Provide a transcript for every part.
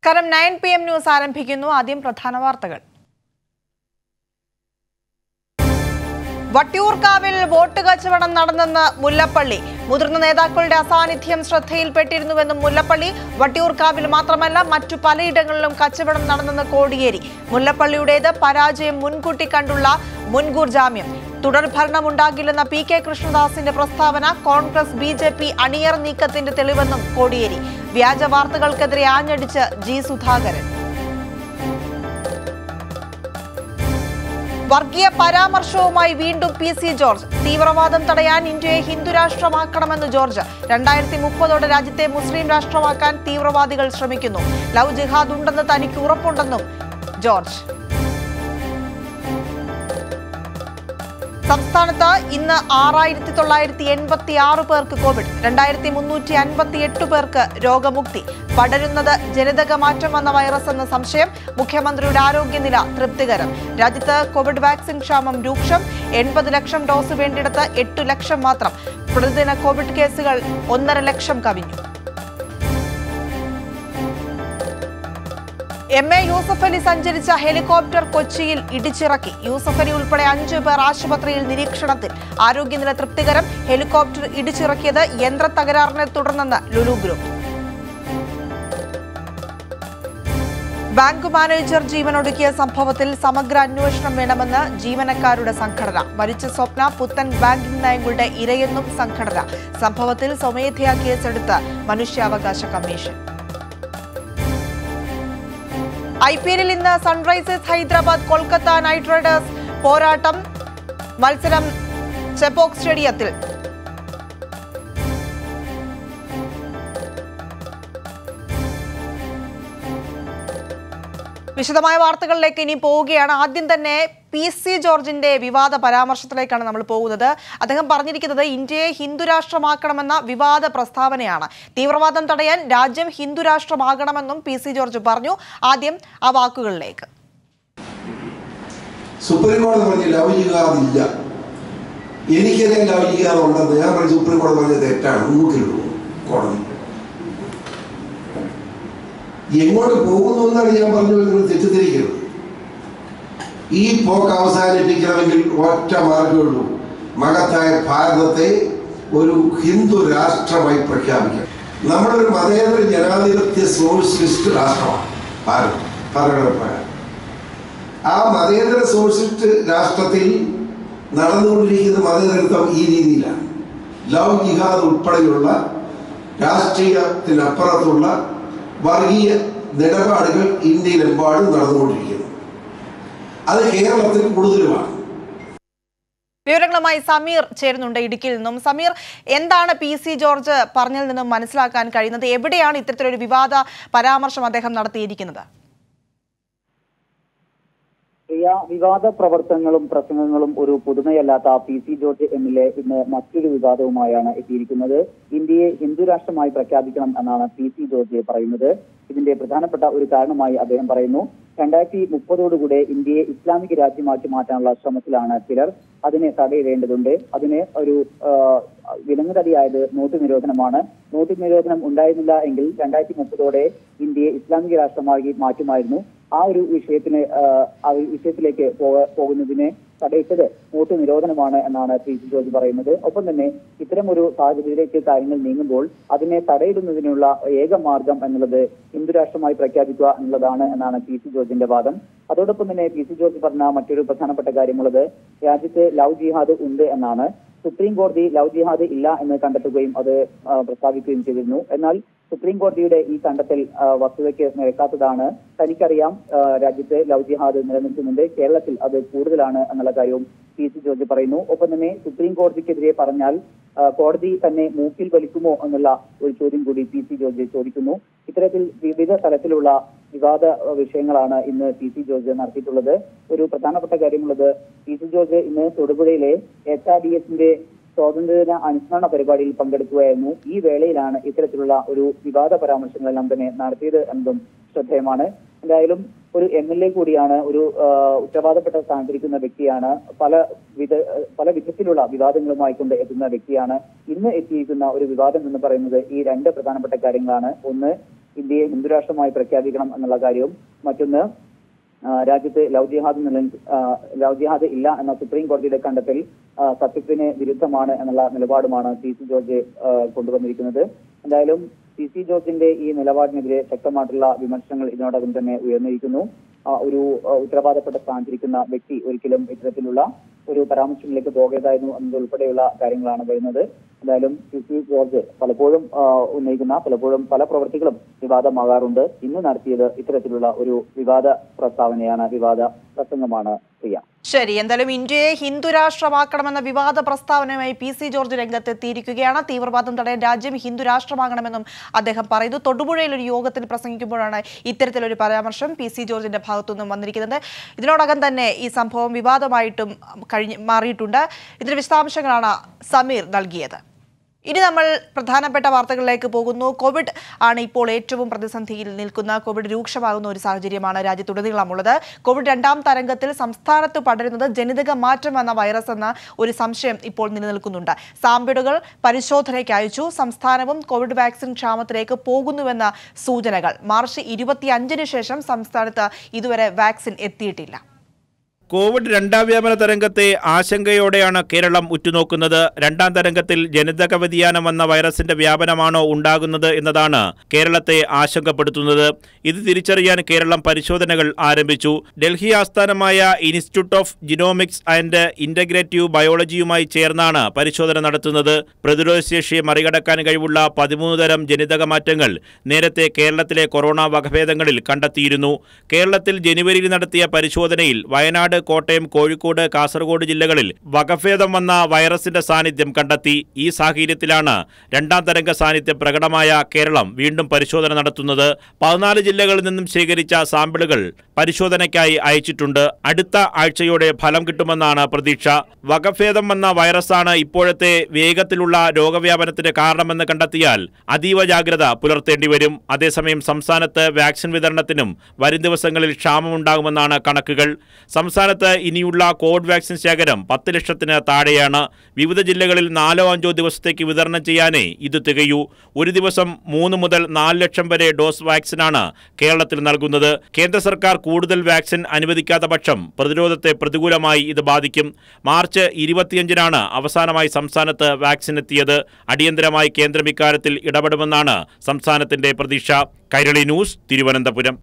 നമസ്കാരം nine P M news ആരംഭിക്കുന്നു ആദ്യം പ്രധാന വാർത്തകൾ വട്ടിയൂർക്കാവിൽ വോട്ട് കച്ചവടം നടന്നെന്ന് മുല്ലപ്പള്ളി മുതിർന്ന നേതാക്കളുടെ അസാന്നിധ്യം ശ്രദ്ധയിൽപ്പെട്ടിരുന്നുവെന്നും മുല്ലപ്പള്ളി വട്ടിയൂർക്കാവിൽ മാത്രമല്ല മറ്റു പലയിടങ്ങളിലും കച്ചവടം നടന്നെന്ന് കോടിയേരി മുല്ലപ്പള്ളിയുടേത് പരാജയം മുൻകൂട്ടി കണ്ടുള്ള മുൻകൂർ ജാമ്യം തുടർ ഭരണമുണ്ടാകില്ലെന്ന പി കെ കൃഷ്ണദാസിന്റെ പ്രസ്താവന കോൺഗ്രസ് ബി ജെ പി അണിയർ നീക്കത്തിന്റെ തെളിവെന്നും കോടിയേരി വ്യാജ വാർത്തകൾക്കെതിരെ ആഞ്ഞടിച്ച് ജി സുധാകരൻ വർഗീയ പരാമർശവുമായി വീണ്ടും പി സി ജോർജ് തീവ്രവാദം തടയാൻ ഇന്ത്യയെ ഹിന്ദുരാഷ്ട്രമാക്കണമെന്ന് ജോർജ് രണ്ടായിരത്തി മുപ്പതോടെ രാജ്യത്തെ മുസ്ലിം രാഷ്ട്രമാക്കാൻ തീവ്രവാദികൾ ശ്രമിക്കുന്നു ലവ് ജിഹാദ് ഉണ്ടെന്ന് തനിക്ക് ഉറപ്പുണ്ടെന്നും ജോർജ് സംസ്ഥാനത്ത് ഇന്ന് ആറായിരത്തി തൊള്ളായിരത്തി എൺപത്തി ആറ് പേർക്ക് കോവിഡ് രണ്ടായിരത്തി മുന്നൂറ്റി അൻപത്തി എട്ട് പേർക്ക് രോഗമുക്തി പടരുന്നത് ജനിതക മാറ്റം വന്ന വൈറസ് എന്ന സംശയം മുഖ്യമന്ത്രിയുടെ ആരോഗ്യനില തൃപ്തികരം രാജ്യത്ത് കോവിഡ് വാക്സിൻ ക്ഷാമം രൂക്ഷം എൺപത് ലക്ഷം ഡോസ് വേണ്ടിയിടത്ത് എട്ട് ലക്ഷം മാത്രം പ്രതിദിന കോവിഡ് കേസുകൾ ഒന്നര ലക്ഷം കവിഞ്ഞു എം എ യൂസഫ് അലി സഞ്ചരിച്ച ഹെലികോപ്റ്റർ കൊച്ചിയിൽ ഇടിച്ചിറക്കി യൂസഫ് അലി ഉൾപ്പെടെ അഞ്ചു പേർ ആശുപത്രിയിൽ നിരീക്ഷണത്തിൽ ആരോഗ്യനില തൃപ്തികരം ഹെലികോപ്റ്റർ ഇടിച്ചിറക്കിയത് യന്ത്ര തകരാറിനെ തുടർന്നെന്ന് ലുലു ഗ്രൂപ്പ് ബാങ്ക് മാനേജർ ജീവനൊടുക്കിയ സംഭവത്തിൽ സമഗ്ര അന്വേഷണം വേണമെന്ന് ജീവനക്കാരുടെ സംഘടന മരിച്ച സ്വപ്ന പുത്തൻ ബാങ്കിംഗ് നയങ്ങളുടെ ഇരയെന്നും സംഘടന സംഭവത്തിൽ സ്വമേധയാ കേസെടുത്ത് മനുഷ്യാവകാശ കമ്മീഷൻ ഐ പി എല്ലിൽ ഇന്ന് Sunrisers Hyderabad Kolkata Knight Riders പോരാട്ടം മത്സരം ചെപ്പോക്ക് സ്റ്റേഡിയത്തിൽ വിശദമായ വാർത്തകളിലേക്ക് ഇനി പോവുകയാണ് ആദ്യം തന്നെ പി സി ജോർജിന്റെ വിവാദ പരാമർശത്തിലേക്കാണ് നമ്മൾ പോകുന്നത് അദ്ദേഹം പറഞ്ഞിരിക്കുന്നത് ഇന്ത്യയെ ഹിന്ദുരാഷ്ട്രമാക്കണമെന്ന വിവാദ പ്രസ്താവനയാണ് തീവ്രവാദം തടയാൻ രാജ്യം ഹിന്ദുരാഷ്ട്രമാകണമെന്നും പി സി ജോർജ് പറഞ്ഞു ആദ്യം ആ വാക്കുകളിലേക്ക് സുപ്രീം കോടതി പറഞ്ഞു ലവ് ജിഹാദ് ഇല്ല എനിക്കറിയാൻ ലവ് ജിഹാദ് ഉണ്ടെന്ന് ഞാൻ പറഞ്ഞു സുപ്രീം കോടതി പറഞ്ഞത് തെറ്റാണ് മൂക്കിലിടുന്നു കോടതി എങ്ങോട്ട് പോകുന്നു എന്നാണ് ഞാൻ പറഞ്ഞു നിങ്ങൾ തെറ്റിദ്ധരിക്കരുത് ഈ പോക്ക് അവസാനിപ്പിക്കണമെങ്കിൽ ഒറ്റ മാർഗ്ഗമേ ഉള്ളൂ മഹത്തായ ഭാരതത്തെ ഒരു ഹിന്ദു രാഷ്ട്രമായി പ്രഖ്യാപിക്കണം നമ്മളൊരു മതേതര ജനാധിപത്യ സോഷ്യലിസ്റ്റ് രാഷ്ട്രമാണ് ഭാരതം ഭരണഘടന ആ മതേതര സോഷ്യലിസ്റ്റ് രാഷ്ട്രത്തിൽ നടന്നുകൊണ്ടിരിക്കുന്ന മതേതരത്വം ഈ രീതിയിലാണ് ലവ് ജിഹാദ് ഉൾപ്പെടെയുള്ള രാഷ്ട്രീയത്തിനപ്പുറത്തുള്ള വർഗീയ നിലപാടുകൾ ഇന്ത്യയിലെമ്പാടും നടന്നുകൊണ്ടിരിക്കുന്നു അത് കേരളത്തിൽ കൂടുതലുമാണ് വിവരങ്ങളുമായി സമീർ ചേരുന്നുണ്ട് ഇടുക്കിയിൽ നിന്നും സമീർ എന്താണ് പി സി ജോർജ് പറഞ്ഞതിൽ നിന്നും മനസ്സിലാക്കാൻ കഴിയുന്നത് എവിടെയാണ് ഇത്തരത്തിലൊരു വിവാദ പരാമർശം അദ്ദേഹം നടത്തിയിരിക്കുന്നത് പ്രിയ വിവാദ പ്രവർത്തനങ്ങളും പ്രസംഗങ്ങളും ഒരു പുതുമയല്ലാത്ത P C George M L A ഇന്ന് മറ്റൊരു വിവാദവുമായാണ് എത്തിയിരിക്കുന്നത് ഇന്ത്യയെ ഹിന്ദു രാഷ്ട്രമായി പ്രഖ്യാപിക്കണം എന്നാണ് പി സി ജോർജ് പറയുന്നത് ഇതിന്റെ പ്രധാനപ്പെട്ട ഒരു കാരണമായി അദ്ദേഹം പറയുന്നു രണ്ടായിരത്തി മുപ്പതോടുകൂടെ ഇന്ത്യയെ ഇസ്ലാമിക രാജ്യമാക്കി മാറ്റാനുള്ള ശ്രമത്തിലാണ് ചിലർ അതിനെ തടയിടേണ്ടതുണ്ട് അതിന് ഒരു ആ, വിലങ്ങുതടിയായത് നോട്ട് നിരോധനമാണ് നോട്ട് നിരോധനം ഉണ്ടായിരുന്നില്ല എങ്കിൽ രണ്ടായിരത്തി മുപ്പതോടെ ഇന്ത്യയെ ഇസ്ലാമിക രാഷ്ട്രമാക്കി മാറ്റുമായിരുന്നു ആ ഒരു വിഷയത്തിന് ആ, ആ ഒരു വിഷയത്തിലേക്ക് പോക- പോകുന്നതിനെ തടയിട്ടത് നോട്ട് നിരോധനമാണ് എന്നാണ് പി സി ജോർജ് പറയുന്നത് ഒപ്പം തന്നെ ഇത്തരം ഒരു സാഹചര്യത്തിലേക്ക് കാര്യങ്ങൾ നീങ്ങുമ്പോൾ അതിനെ തടയിടുന്നതിനുള്ള ഏക മാർഗം എന്നുള്ളത് ഹിന്ദു രാഷ്ട്രമായി പ്രഖ്യാപിക്കുക എന്നുള്ളതാണ് എന്നാണ് പി സി ജോർജിന്റെ വാദം അതോടൊപ്പം തന്നെ പി സി ജോർജ് പറഞ്ഞ മറ്റൊരു പ്രധാനപ്പെട്ട കാര്യമുള്ളത് രാജ്യത്ത് ലവ് ജിഹാദ് ഉണ്ട് എന്നാണ് സുപ്രീം കോടതി ലവ് ജിഹാദ് ഇല്ല എന്ന് കണ്ടെത്തുകയും അത് ആ, പ്രസ്താവിക്കുകയും ചെയ്തിരുന്നു എന്നാൽ സുപ്രീം കോടതിയുടെ ഈ കണ്ടെത്തൽ ആ, വസ്തുതയ്ക്ക് നിരക്കാത്തതാണ് തനിക്കറിയാം ആ, രാജ്യത്ത് ലവ് ജിഹാദ് നിലനിൽക്കുന്നുണ്ട് കേരളത്തിൽ അത് കൂടുതലാണ് എന്നുള്ള കാര്യവും പി സി ജോർജ് പറയുന്നു ഒപ്പം തന്നെ സുപ്രീം കോടതിക്കെതിരെ പറഞ്ഞാൽ ആ, കോടതി തന്നെ മൂക്കിൽ വലിക്കുമോ എന്നുള്ള ഒരു ചോദ്യം കൂടി പി സി ജോർജ് ചോദിക്കുന്നു ഇത്തരത്തിൽ വിവിധ തലത്തിലുള്ള വിവാദ ആ, വിഷയങ്ങളാണ് ഇന്ന് പി സി ജോർജ് നടത്തിയിട്ടുള്ളത് ഒരു പ്രധാനപ്പെട്ട കാര്യമുള്ളത് പി സി ജോർജ് ഇന്ന് തൊടുപുഴയിലെ എച്ച് ആർ ഡി എസിന്റെ സ്വാതന്ത്ര്യദിന അനുസ്മരണ പരിപാടിയിൽ പങ്കെടുക്കുകയായിരുന്നു ഈ വേളയിലാണ് ഇത്തരത്തിലുള്ള ഒരു വിവാദ പരാമർശങ്ങളെല്ലാം തന്നെ നടത്തിയത് എന്നതും ശ്രദ്ധേയമാണ് എന്തായാലും ഒരു എം എൽ എ കൂടിയാണ് ഒരു ആ, ഉത്തരവാദപ്പെട്ട സ്ഥാനത്തിരിക്കുന്ന വ്യക്തിയാണ് പല വിധ പല വിധത്തിലുള്ള വിവാദങ്ങളുമായി കൊണ്ട് എത്തുന്ന വ്യക്തിയാണ് ഇന്ന് എത്തിയിരിക്കുന്ന ഒരു വിവാദം എന്ന് പറയുന്നത് ഈ രണ്ട് പ്രധാനപ്പെട്ട കാര്യങ്ങളാണ് ഒന്ന് ഇന്ത്യയെ ഹിന്ദുരാഷ്ട്രമായി പ്രഖ്യാപിക്കണം എന്നുള്ള കാര്യവും മറ്റൊന്ന് ആ, രാജ്യത്ത് ലവ് ജിഹാദ് നില ആ, ലവ് ജിഹാദ് ഇല്ല എന്ന സുപ്രീം കോടതിയുടെ കണ്ടെത്തൽ ആ, സത്യത്തിന് വിരുദ്ധമാണ് എന്നുള്ള നിലപാടുമാണ് പി സി ജോർജ് ആ, കൊണ്ടുവന്നിരിക്കുന്നത് എന്തായാലും പി സി ജോർജിന്റെ ഈ നിലപാടിനെതിരെ ശക്തമായിട്ടുള്ള വിമർശനങ്ങൾ ഇതിനോടകം തന്നെ ഉയർന്നിരിക്കുന്നു ആ, ഒരു ആ, ഉത്തരവാദപ്പെട്ട സ്ഥാനത്തിരിക്കുന്ന വ്യക്തി ഒരിക്കലും ഇത്തരത്തിലുള്ള ഒരു പരാമർശങ്ങളിലേക്ക് പോകരുതായിരുന്നു എന്നതുൾപ്പെടെയുള്ള കാര്യങ്ങളാണ് വരുന്നത് എന്തായാലും പി സി ജോർജ് പലപ്പോഴും ആ, ഉന്നയിക്കുന്ന പലപ്പോഴും പല പ്രവൃത്തികളും വിവാദമാകാറുണ്ട് ഇന്ന് നടത്തിയത് ഇത്തരത്തിലുള്ള ഒരു വിവാദ പ്രസ്താവനയാണ് വിവാദ പ്രസംഗമാണ് പ്രിയ ശരി എന്തായാലും ഇന്ത്യയെ ഹിന്ദു രാഷ്ട്രമാക്കണമെന്ന വിവാദ പ്രസ്താവനയുമായി പി സി ജോർജ് രംഗത്തെത്തിയിരിക്കുകയാണ് തീവ്രവാദം തടയാൻ രാജ്യം ഹിന്ദു രാഷ്ട്രമാകണമെന്നും അദ്ദേഹം പറയുന്നു തൊടുപുഴയിൽ ഒരു യോഗത്തിൽ പ്രസംഗിക്കുമ്പോഴാണ് ഇത്തരത്തിലൊരു പരാമർശം പി സി ജോർജിന്റെ ഭാഗത്തുനിന്നും വന്നിരിക്കുന്നത് ഇതിനോടകം തന്നെ ഈ സംഭവം വിവാദമായിട്ടും കഴിഞ്ഞ് മാറിയിട്ടുണ്ട് ഇതിന്റെ വിശദാംശങ്ങളാണ് സമീർ നൽകിയത് ഇനി നമ്മൾ പ്രധാനപ്പെട്ട വാർത്തകളിലേക്ക് പോകുന്നു കോവിഡ് ആണ് ഇപ്പോൾ ഏറ്റവും പ്രതിസന്ധിയിൽ നിൽക്കുന്ന കോവിഡ് രൂക്ഷമാകുന്ന ഒരു സാഹചര്യമാണ് രാജ്യത്തുടനീളമുള്ളത് കോവിഡ് രണ്ടാം തരംഗത്തിൽ സംസ്ഥാനത്ത് പടരുന്നത് ജനിതക മാറ്റം എന്ന വൈറസ് എന്ന ഒരു സംശയം ഇപ്പോൾ നിലനിൽക്കുന്നുണ്ട് സാമ്പിളുകൾ പരിശോധനയ്ക്ക് അയച്ചു സംസ്ഥാനവും കോവിഡ് വാക്സിൻ ക്ഷാമത്തിലേക്ക് പോകുന്നുവെന്ന സൂചനകൾ മാർച്ച് ഇരുപത്തിയഞ്ചിന് ശേഷം സംസ്ഥാനത്ത് ഇതുവരെ വാക്സിൻ എത്തിയിട്ടില്ല കോവിഡ് രണ്ടാം വ്യാപന തരംഗത്തെ ആശങ്കയോടെയാണ് കേരളം ഉറ്റുനോക്കുന്നത് രണ്ടാം തരംഗത്തിൽ ജനിതക വ്യതിയാനം വന്ന വൈറസിന്റെ വ്യാപനമാണോ ഉണ്ടാകുന്നത് എന്നതാണ് കേരളത്തെ ആശങ്കപ്പെടുത്തുന്നത് ഇത് തിരിച്ചറിയാൻ കേരളം പരിശോധനകൾ ആരംഭിച്ചു ഡൽഹി ആസ്ഥാനമായ Institute of Genomics and Integrative ബയോളജിയുമായി ചേർന്നാണ് പരിശോധന നടത്തുന്നത് പ്രതിരോധശേഷിയെ മറികടക്കാൻ കഴിവുള്ള പതിമൂന്ന് തരം ജനിതക മാറ്റങ്ങൾ നേരത്തെ കേരളത്തിലെ കൊറോണ വകഭേദങ്ങളിൽ കണ്ടെത്തിയിരുന്നു കേരളത്തിൽ ജനുവരിയിൽ നടത്തിയ പരിശോധനയിൽ വയനാട് കോട്ടയം കോഴിക്കോട് കാസർഗോഡ് ജില്ലകളിൽ വകഭേദം വന്ന വൈറസിന്റെ സാന്നിധ്യം കണ്ടെത്തി ഈ സാഹചര്യത്തിലാണ് രണ്ടാം തരംഗ സാന്നിധ്യം പ്രകടമായ കേരളം വീണ്ടും പരിശോധന നടത്തുന്നത് പതിനാല് ജില്ലകളിൽ നിന്നും ശേഖരിച്ച സാമ്പിളുകൾ പരിശോധനയ്ക്കായി അയച്ചിട്ടുണ്ട് അടുത്ത ആഴ്ചയോടെ ഫലം കിട്ടുമെന്നാണ് പ്രതീക്ഷ വകഭേദം വന്ന വൈറസാണ് ഇപ്പോഴത്തെ വേഗത്തിലുള്ള രോഗവ്യാപനത്തിന് കാരണമെന്ന് കണ്ടെത്തിയാൽ അതീവ ജാഗ്രത പുലർത്തേണ്ടി വരും അതേസമയം സംസ്ഥാനത്ത് വാക്സിൻ വിതരണത്തിനും വരും ദിവസങ്ങളിൽ ക്ഷാമമുണ്ടാകുമെന്നാണ് കണക്കുകൾ സംസ്ഥാനത്ത് ഇനിയുള്ള കോവിഡ് വാക്സിൻ ശേഖരം പത്ത് ലക്ഷത്തിന് താഴെയാണ് വിവിധ ജില്ലകളിൽ നാലോ അഞ്ചോ ദിവസത്തേക്ക് വിതരണം ചെയ്യാനേ ഇത് തികയൂ ഒരു ദിവസം മൂന്ന് മുതൽ നാല് ലക്ഷം വരെ ഡോസ് വാക്സിനാണ് കേരളത്തിൽ നൽകുന്നത് കേന്ദ്ര സർക്കാർ കൂടുതൽ വാക്സിൻ അനുവദിക്കാത്ത പക്ഷം പ്രതിരോധത്തെ പ്രതികൂലമായി ഇത് ബാധിക്കും മാർച്ച് ഇരുപത്തിയഞ്ചിനാണ് അവസാനമായി സംസ്ഥാനത്ത് വാക്സിൻ എത്തിയത് അടിയന്തരമായി കേന്ദ്രം ഇക്കാര്യത്തിൽ ഇടപെടുമെന്നാണ് സംസ്ഥാനത്തിന്റെ പ്രതീക്ഷ കൈരളി ന്യൂസ് തിരുവനന്തപുരം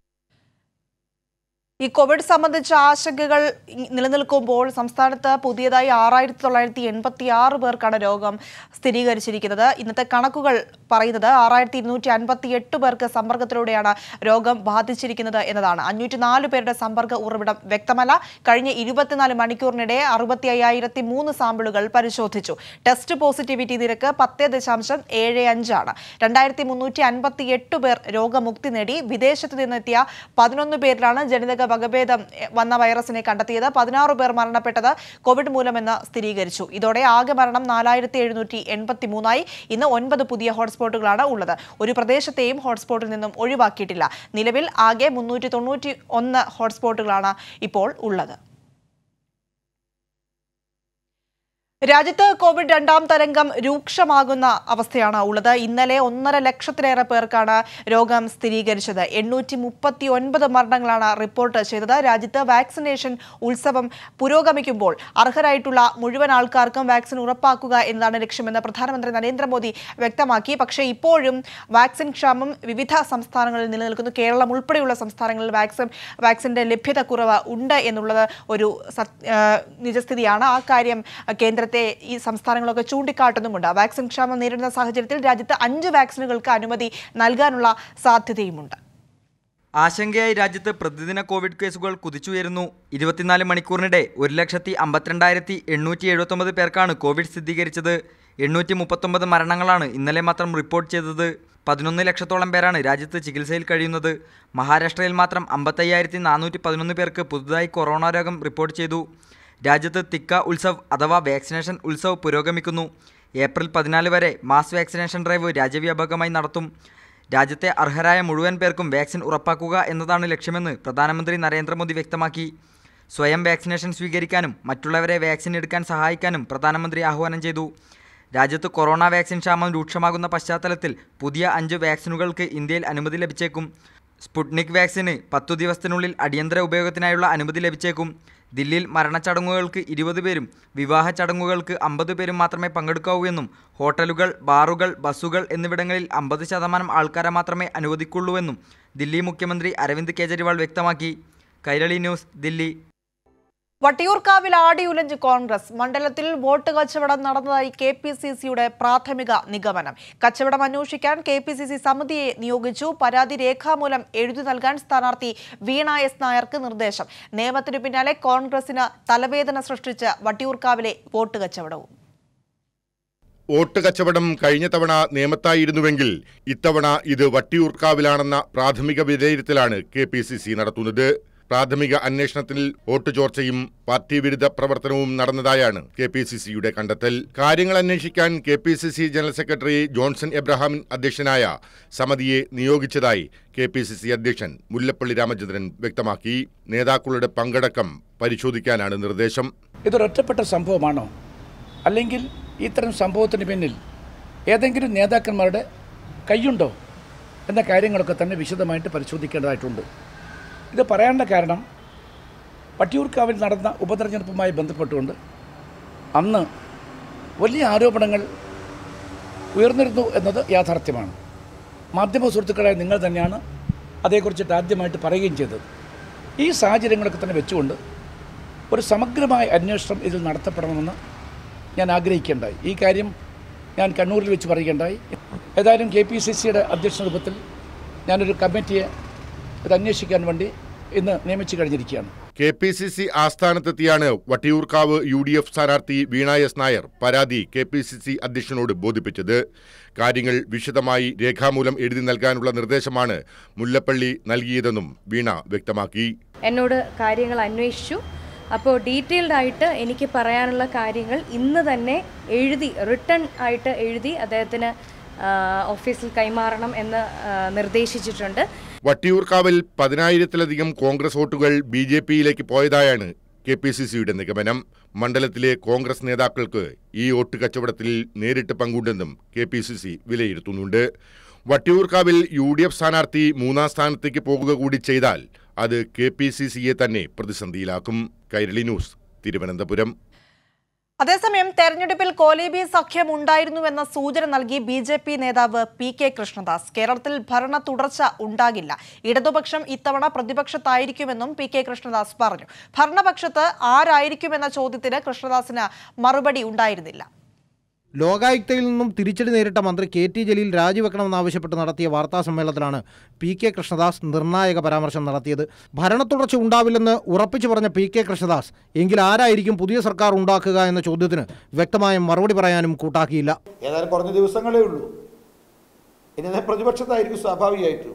ഈ കോവിഡ് സംബന്ധിച്ച ആശങ്കകൾ ഇ- നിലനിൽക്കുമ്പോൾ സംസ്ഥാനത്ത് പുതിയതായി ആറായിരത്തി തൊള്ളായിരത്തി എൺപത്തി ആറ് പേർക്കാണ് രോഗം സ്ഥിരീകരിച്ചിരിക്കുന്നത് ഇന്നത്തെ കണക്കുകൾ പറയുന്നത് ആറായിരത്തി ഇരുന്നൂറ്റി അൻപത്തി എട്ട് പേർക്ക് സമ്പർക്കത്തിലൂടെയാണ് രോഗം ബാധിച്ചിരിക്കുന്നത് എന്നതാണ് അഞ്ഞൂറ്റി നാല് പേരുടെ സമ്പർക്ക ഉറവിടം വ്യക്തമല്ല കഴിഞ്ഞ ഇരുപത്തിനാല് മണിക്കൂറിനിടെ അറുപത്തി അയ്യായിരത്തി മൂന്ന് സാമ്പിളുകൾ പരിശോധിച്ചു ടെസ്റ്റ് പോസിറ്റിവിറ്റി നിരക്ക് പത്ത് ദശാംശം ഏഴ് അഞ്ചാണ് രണ്ടായിരത്തി മുന്നൂറ്റി അൻപത്തി എട്ട് പേർ രോഗമുക്തി നേടി വിദേശത്ത് നിന്നെത്തിയ പതിനൊന്ന് പേരിലാണ് ജനിതക വകഭേദം എ, വന്ന വൈറസിനെ കണ്ടെത്തിയത് പതിനാറ് പേർ മരണപ്പെട്ടത് കോവിഡ് മൂലമെന്ന് സ്ഥിരീകരിച്ചു ഇതോടെ ആകെ മരണം നാലായിരത്തി എഴുന്നൂറ്റി എൺപത്തി മൂന്നായി ഇന്ന് ഒൻപത് പുതിയ ഹോട്ട്സ്പോട്ടുകളാണ് ഉള്ളത് ഒരു പ്രദേശത്തെയും ഹോട്ട്സ്പോട്ടിൽ നിന്നും ഒഴിവാക്കിയിട്ടില്ല നിലവിൽ ആകെ മുന്നൂറ്റി തൊണ്ണൂറ്റി ഒന്ന് ഹോട്ട്സ്പോട്ടുകളാണ് ഇപ്പോൾ ഉള്ളത് രാജ്യത്ത് കോവിഡ് രണ്ടാം തരംഗം രൂക്ഷമാകുന്ന അവസ്ഥയാണ് ഉള്ളത് ഇന്നലെ ഒന്നര ലക്ഷത്തിലേറെ പേർക്കാണ് രോഗം സ്ഥിരീകരിച്ചത് എണ്ണൂറ്റി മുപ്പത്തി ഒൻപത് മരണങ്ങളാണ് റിപ്പോർട്ട് ചെയ്തത് രാജ്യത്ത് വാക്സിനേഷൻ ഉത്സവം പുരോഗമിക്കുമ്പോൾ അർഹരായിട്ടുള്ള മുഴുവൻ ആൾക്കാർക്കും വാക്സിൻ ഉറപ്പാക്കുക എന്നതാണ് ലക്ഷ്യമെന്ന് പ്രധാനമന്ത്രി നരേന്ദ്രമോദി വ്യക്തമാക്കി പക്ഷേ ഇപ്പോഴും വാക്സിൻ ക്ഷാമം വിവിധ സംസ്ഥാനങ്ങളിൽ നിലനിൽക്കുന്നു കേരളം ഉൾപ്പെടെയുള്ള സംസ്ഥാനങ്ങളിൽ വാക്സിൻ വാക്സിന്റെ ലഭ്യത കുറവ് ഉണ്ട് എന്നുള്ളത് ഒരു സത്- ആ, നിജസ്ഥിതിയാണ് ആ കാര്യം കേന്ദ്രത്തെ ഈ സംസ്ഥാനങ്ങളൊക്കെ ചൂണ്ടിക്കാട്ടുന്നുമുണ്ട് വാക്സിൻ ക്ഷാമം നേരിടുന്ന സാഹചര്യത്തിൽ രാജ്യത്ത് അഞ്ച് വാക്സിനുകൾക്ക് അനുമതി നൽകാനുള്ള സാധ്യതയുമുണ്ട് ആശങ്കയായി രാജ്യത്ത് പ്രതിദിന കോവിഡ് കേസുകൾ കുതിച്ചുയരുന്നു ഇരുപത്തിനാല് മണിക്കൂറിനിടെ ഒരു ലക്ഷത്തി അമ്പത്തിരണ്ടായിരത്തി എണ്ണൂറ്റി എഴുപത്തൊമ്പത് പേർക്കാണ് കോവിഡ് സ്ഥിരീകരിച്ചത് എണ്ണൂറ്റി മുപ്പത്തൊമ്പത് മരണങ്ങളാണ് ഇന്നലെ മാത്രം റിപ്പോർട്ട് ചെയ്തത് പതിനൊന്ന് ലക്ഷത്തോളം പേരാണ് രാജ്യത്ത് ചികിത്സയിൽ കഴിയുന്നത് മഹാരാഷ്ട്രയിൽ മാത്രം അമ്പത്തയ്യായിരത്തി നാനൂറ്റി പതിനൊന്ന് പേർക്ക് പുതുതായി കൊറോണ രോഗം റിപ്പോർട്ട് ചെയ്തു രാജ്യത്ത് തിക്ക ഉത്സവ് അഥവാ വാക്സിനേഷൻ ഉത്സവ് പുരോഗമിക്കുന്നു ഏപ്രിൽ പതിനാല് വരെ മാസ് വാക്സിനേഷൻ ഡ്രൈവ് രാജ്യവ്യാപകമായി നടത്തും രാജ്യത്തെ അർഹരായ മുഴുവൻ പേർക്കും വാക്സിൻ ഉറപ്പാക്കുക എന്നതാണ് ലക്ഷ്യമെന്ന് പ്രധാനമന്ത്രി നരേന്ദ്രമോദി വ്യക്തമാക്കി സ്വയം വാക്സിനേഷൻ സ്വീകരിക്കാനും മറ്റുള്ളവരെ വാക്സിൻ എടുക്കാൻ സഹായിക്കാനും പ്രധാനമന്ത്രി ആഹ്വാനം ചെയ്തു രാജ്യത്ത് കൊറോണ വാക്സിൻ ക്ഷാമം രൂക്ഷമാകുന്ന പശ്ചാത്തലത്തിൽ പുതിയ അഞ്ച് വാക്സിനുകൾക്ക് ഇന്ത്യയിൽ അനുമതി ലഭിച്ചേക്കും സ്പുട്നിക് വാക്സിന് പത്തു ദിവസത്തിനുള്ളിൽ അടിയന്തര ഉപയോഗത്തിനായുള്ള അനുമതി ലഭിച്ചേക്കും ദില്ലിയിൽ മരണച്ചടങ്ങുകൾക്ക് ഇരുപത് പേരും വിവാഹ ചടങ്ങുകൾക്ക് അമ്പത് പേരും മാത്രമേ പങ്കെടുക്കാവൂ എന്നും ഹോട്ടലുകൾ ബാറുകൾ ബസ്സുകൾ എന്നിവിടങ്ങളിൽ അമ്പത് ശതമാനം ആൾക്കാരെ മാത്രമേ അനുവദിക്കുള്ളൂവെന്നും ദില്ലി മുഖ്യമന്ത്രി അരവിന്ദ് കെജ്രിവാൾ വ്യക്തമാക്കി കൈരളി ന്യൂസ് ദില്ലി വട്ടിയൂർക്കാവിൽ ആടിയുലഞ്ഞ് കോൺഗ്രസ് മണ്ഡലത്തിൽ വോട്ട് കച്ചവടം നടന്നതായി കെ പി സി സിയുടെ പ്രാഥമിക നിഗമനം കച്ചവടം അന്വേഷിക്കാൻ കെ പി സി സി സമിതിയെ നിയോഗിച്ചു പരാതി രേഖാമൂലം എഴുതി നൽകാൻ സ്ഥാനാർത്ഥി വീണ എസ് നായർക്ക് നിർദ്ദേശം നിയമത്തിനു പിന്നാലെ കോൺഗ്രസിന് തലവേദന സൃഷ്ടിച്ച് വട്ടിയൂർക്കാവിലെ വോട്ട് കച്ചവടവും വോട്ട് കച്ചവടം കഴിഞ്ഞ തവണ നിയമത്തായിരുന്നുവെങ്കിൽ ഇത്തവണ ഇത് വട്ടിയൂർക്കാവിലാണെന്ന പ്രാഥമിക വിലയിരുത്തലാണ് കെ പി സി സി നടത്തുന്നത് പ്രാഥമിക അന്വേഷണത്തിൽ വോട്ട് ചോർച്ചയും പാർട്ടി വിരുദ്ധ പ്രവർത്തനവും നടന്നതായാണ് കെ പി സി സിയുടെ കണ്ടെത്തൽ കാര്യങ്ങൾ അന്വേഷിക്കാൻ K P C C general secretary Johnson Abraham അധ്യക്ഷനായ സമിതിയെ നിയോഗിച്ചതായി കെ പി സി സി അധ്യക്ഷൻ മുല്ലപ്പള്ളി രാമചന്ദ്രൻ വ്യക്തമാക്കി നേതാക്കളുടെ പങ്കടക്കം പരിശോധിക്കാനാണ് നിർദ്ദേശം ഇതൊരൊറ്റപ്പെട്ട സംഭവമാണോ അല്ലെങ്കിൽ ഇത്തരം സംഭവത്തിന് പിന്നിൽ ഏതെങ്കിലും നേതാക്കന്മാരുടെ കൈയുണ്ടോ എന്ന കാര്യങ്ങളൊക്കെ തന്നെ വിശദമായിട്ട് പരിശോധിക്കേണ്ടതായിട്ടുണ്ട് ഇത് പറയാനുള്ള കാരണം പട്ടിയൂർക്കാവിൽ നടന്ന ഉപതെരഞ്ഞെടുപ്പുമായി ബന്ധപ്പെട്ടുകൊണ്ട് അന്ന് വലിയ ആരോപണങ്ങൾ ഉയർന്നിരുന്നു എന്നത് യാഥാർത്ഥ്യമാണ് മാധ്യമ സുഹൃത്തുക്കളായ നിങ്ങൾ തന്നെയാണ് അതേക്കുറിച്ചിട്ട് ആദ്യമായിട്ട് പറയുകയും ചെയ്തത് ഈ സാഹചര്യങ്ങളൊക്കെ തന്നെ വെച്ചുകൊണ്ട് ഒരു സമഗ്രമായ അന്വേഷണം ഇതിൽ നടത്തപ്പെടണമെന്ന് ഞാൻ ആഗ്രഹിക്കേണ്ടായി ഈ കാര്യം ഞാൻ കണ്ണൂരിൽ വെച്ച് പറയുകയുണ്ടായി ഏതായാലും കെ പി സി സിയുടെ അധ്യക്ഷ രൂപത്തിൽ ഞാനൊരു കമ്മിറ്റിയെ ഇത് അന്വേഷിക്കാൻ വേണ്ടി ഇന്ന് നിയമിച്ചു കഴിഞ്ഞിരിക്കുകയാണ് കെ പി സി സി ആസ്ഥാനത്തെത്തിയാണ് വട്ടിയൂർക്കാവ് യു ഡി എഫ് സ്ഥാനാർത്ഥി വീണ എസ് നായർ പരാതി കെ പി സി സി അധ്യക്ഷനോട് ബോധിപ്പിച്ചത് കാര്യങ്ങൾ വിശദമായി രേഖാമൂലം എഴുതി നൽകാനുള്ള നിർദ്ദേശമാണ് മുല്ലപ്പള്ളി നൽകിയതെന്നും വീണ വ്യക്തമാക്കി എന്നോട് കാര്യങ്ങൾ അന്വേഷിച്ചു അപ്പോൾ ഡീറ്റെയിൽഡ് ആയിട്ട് എനിക്ക് പറയാനുള്ള കാര്യങ്ങൾ ഇന്ന് തന്നെ എഴുതി റിട്ടേൺ ആയിട്ട് എഴുതി അദ്ദേഹത്തിന് ആ, ഓഫീസിൽ കൈമാറണം എന്ന് ആ, നിർദ്ദേശിച്ചിട്ടുണ്ട് വട്ടിയൂർക്കാവിൽ പതിനായിരത്തിലധികം കോൺഗ്രസ് വോട്ടുകൾ ബി ജെ പിയിലേക്ക് പോയതായാണ് കെ പി സി സിയുടെ നിഗമനം മണ്ഡലത്തിലെ കോൺഗ്രസ് നേതാക്കൾക്ക് ഈ വോട്ട് കച്ചവടത്തിൽ നേരിട്ട് പങ്കുണ്ടെന്നും കെ പി സി സി വിലയിരുത്തുന്നുണ്ട് വട്ടിയൂർക്കാവിൽ യു ഡി എഫ് സ്ഥാനാർത്ഥി മൂന്നാം സ്ഥാനത്തേക്ക് പോകുക കൂടി ചെയ്താൽ അത് കെ പി സി സിയെ തന്നെ പ്രതിസന്ധിയിലാക്കും കൈരളി ന്യൂസ് തിരുവനന്തപുരം അതേസമയം തെരഞ്ഞെടുപ്പിൽ കോലീബി സഖ്യം ഉണ്ടായിരുന്നുവെന്ന സൂചന നൽകി ബി ജെ പി നേതാവ് പി കെ കൃഷ്ണദാസ് കേരളത്തിൽ ഭരണ തുടർച്ച ഉണ്ടാകില്ല ഇടതുപക്ഷം ഇത്തവണ പ്രതിപക്ഷത്തായിരിക്കുമെന്നും പി കെ കൃഷ്ണദാസ് പറഞ്ഞു ഭരണപക്ഷത്ത് ആരായിരിക്കുമെന്ന ചോദ്യത്തിന് കൃഷ്ണദാസിന് മറുപടി ഉണ്ടായിരുന്നില്ല ലോകായുക്തയിൽ നിന്നും തിരിച്ചടി നേരിട്ട മന്ത്രി കെ ടി ജലീൽ രാജിവെക്കണമെന്നാവശ്യപ്പെട്ട് നടത്തിയ വാർത്താ സമ്മേളനത്തിലാണ് പി കെ കൃഷ്ണദാസ് നിർണായക പരാമർശം നടത്തിയത് ഭരണത്തുടർച്ച ഉണ്ടാവില്ലെന്ന് ഉറപ്പിച്ചു പറഞ്ഞ പി കെ കൃഷ്ണദാസ് എങ്കിൽ ആരായിരിക്കും പുതിയ സർക്കാർ ഉണ്ടാക്കുക എന്ന ചോദ്യത്തിന് വ്യക്തമായ മറുപടി പറയാനും കൂട്ടാക്കിയില്ല ഏതായാലും കുറഞ്ഞ ദിവസങ്ങളേ ഉള്ളൂ ഇനി അത് പ്രതിപക്ഷത്തായിരിക്കും സ്വാഭാവികമായിട്ടും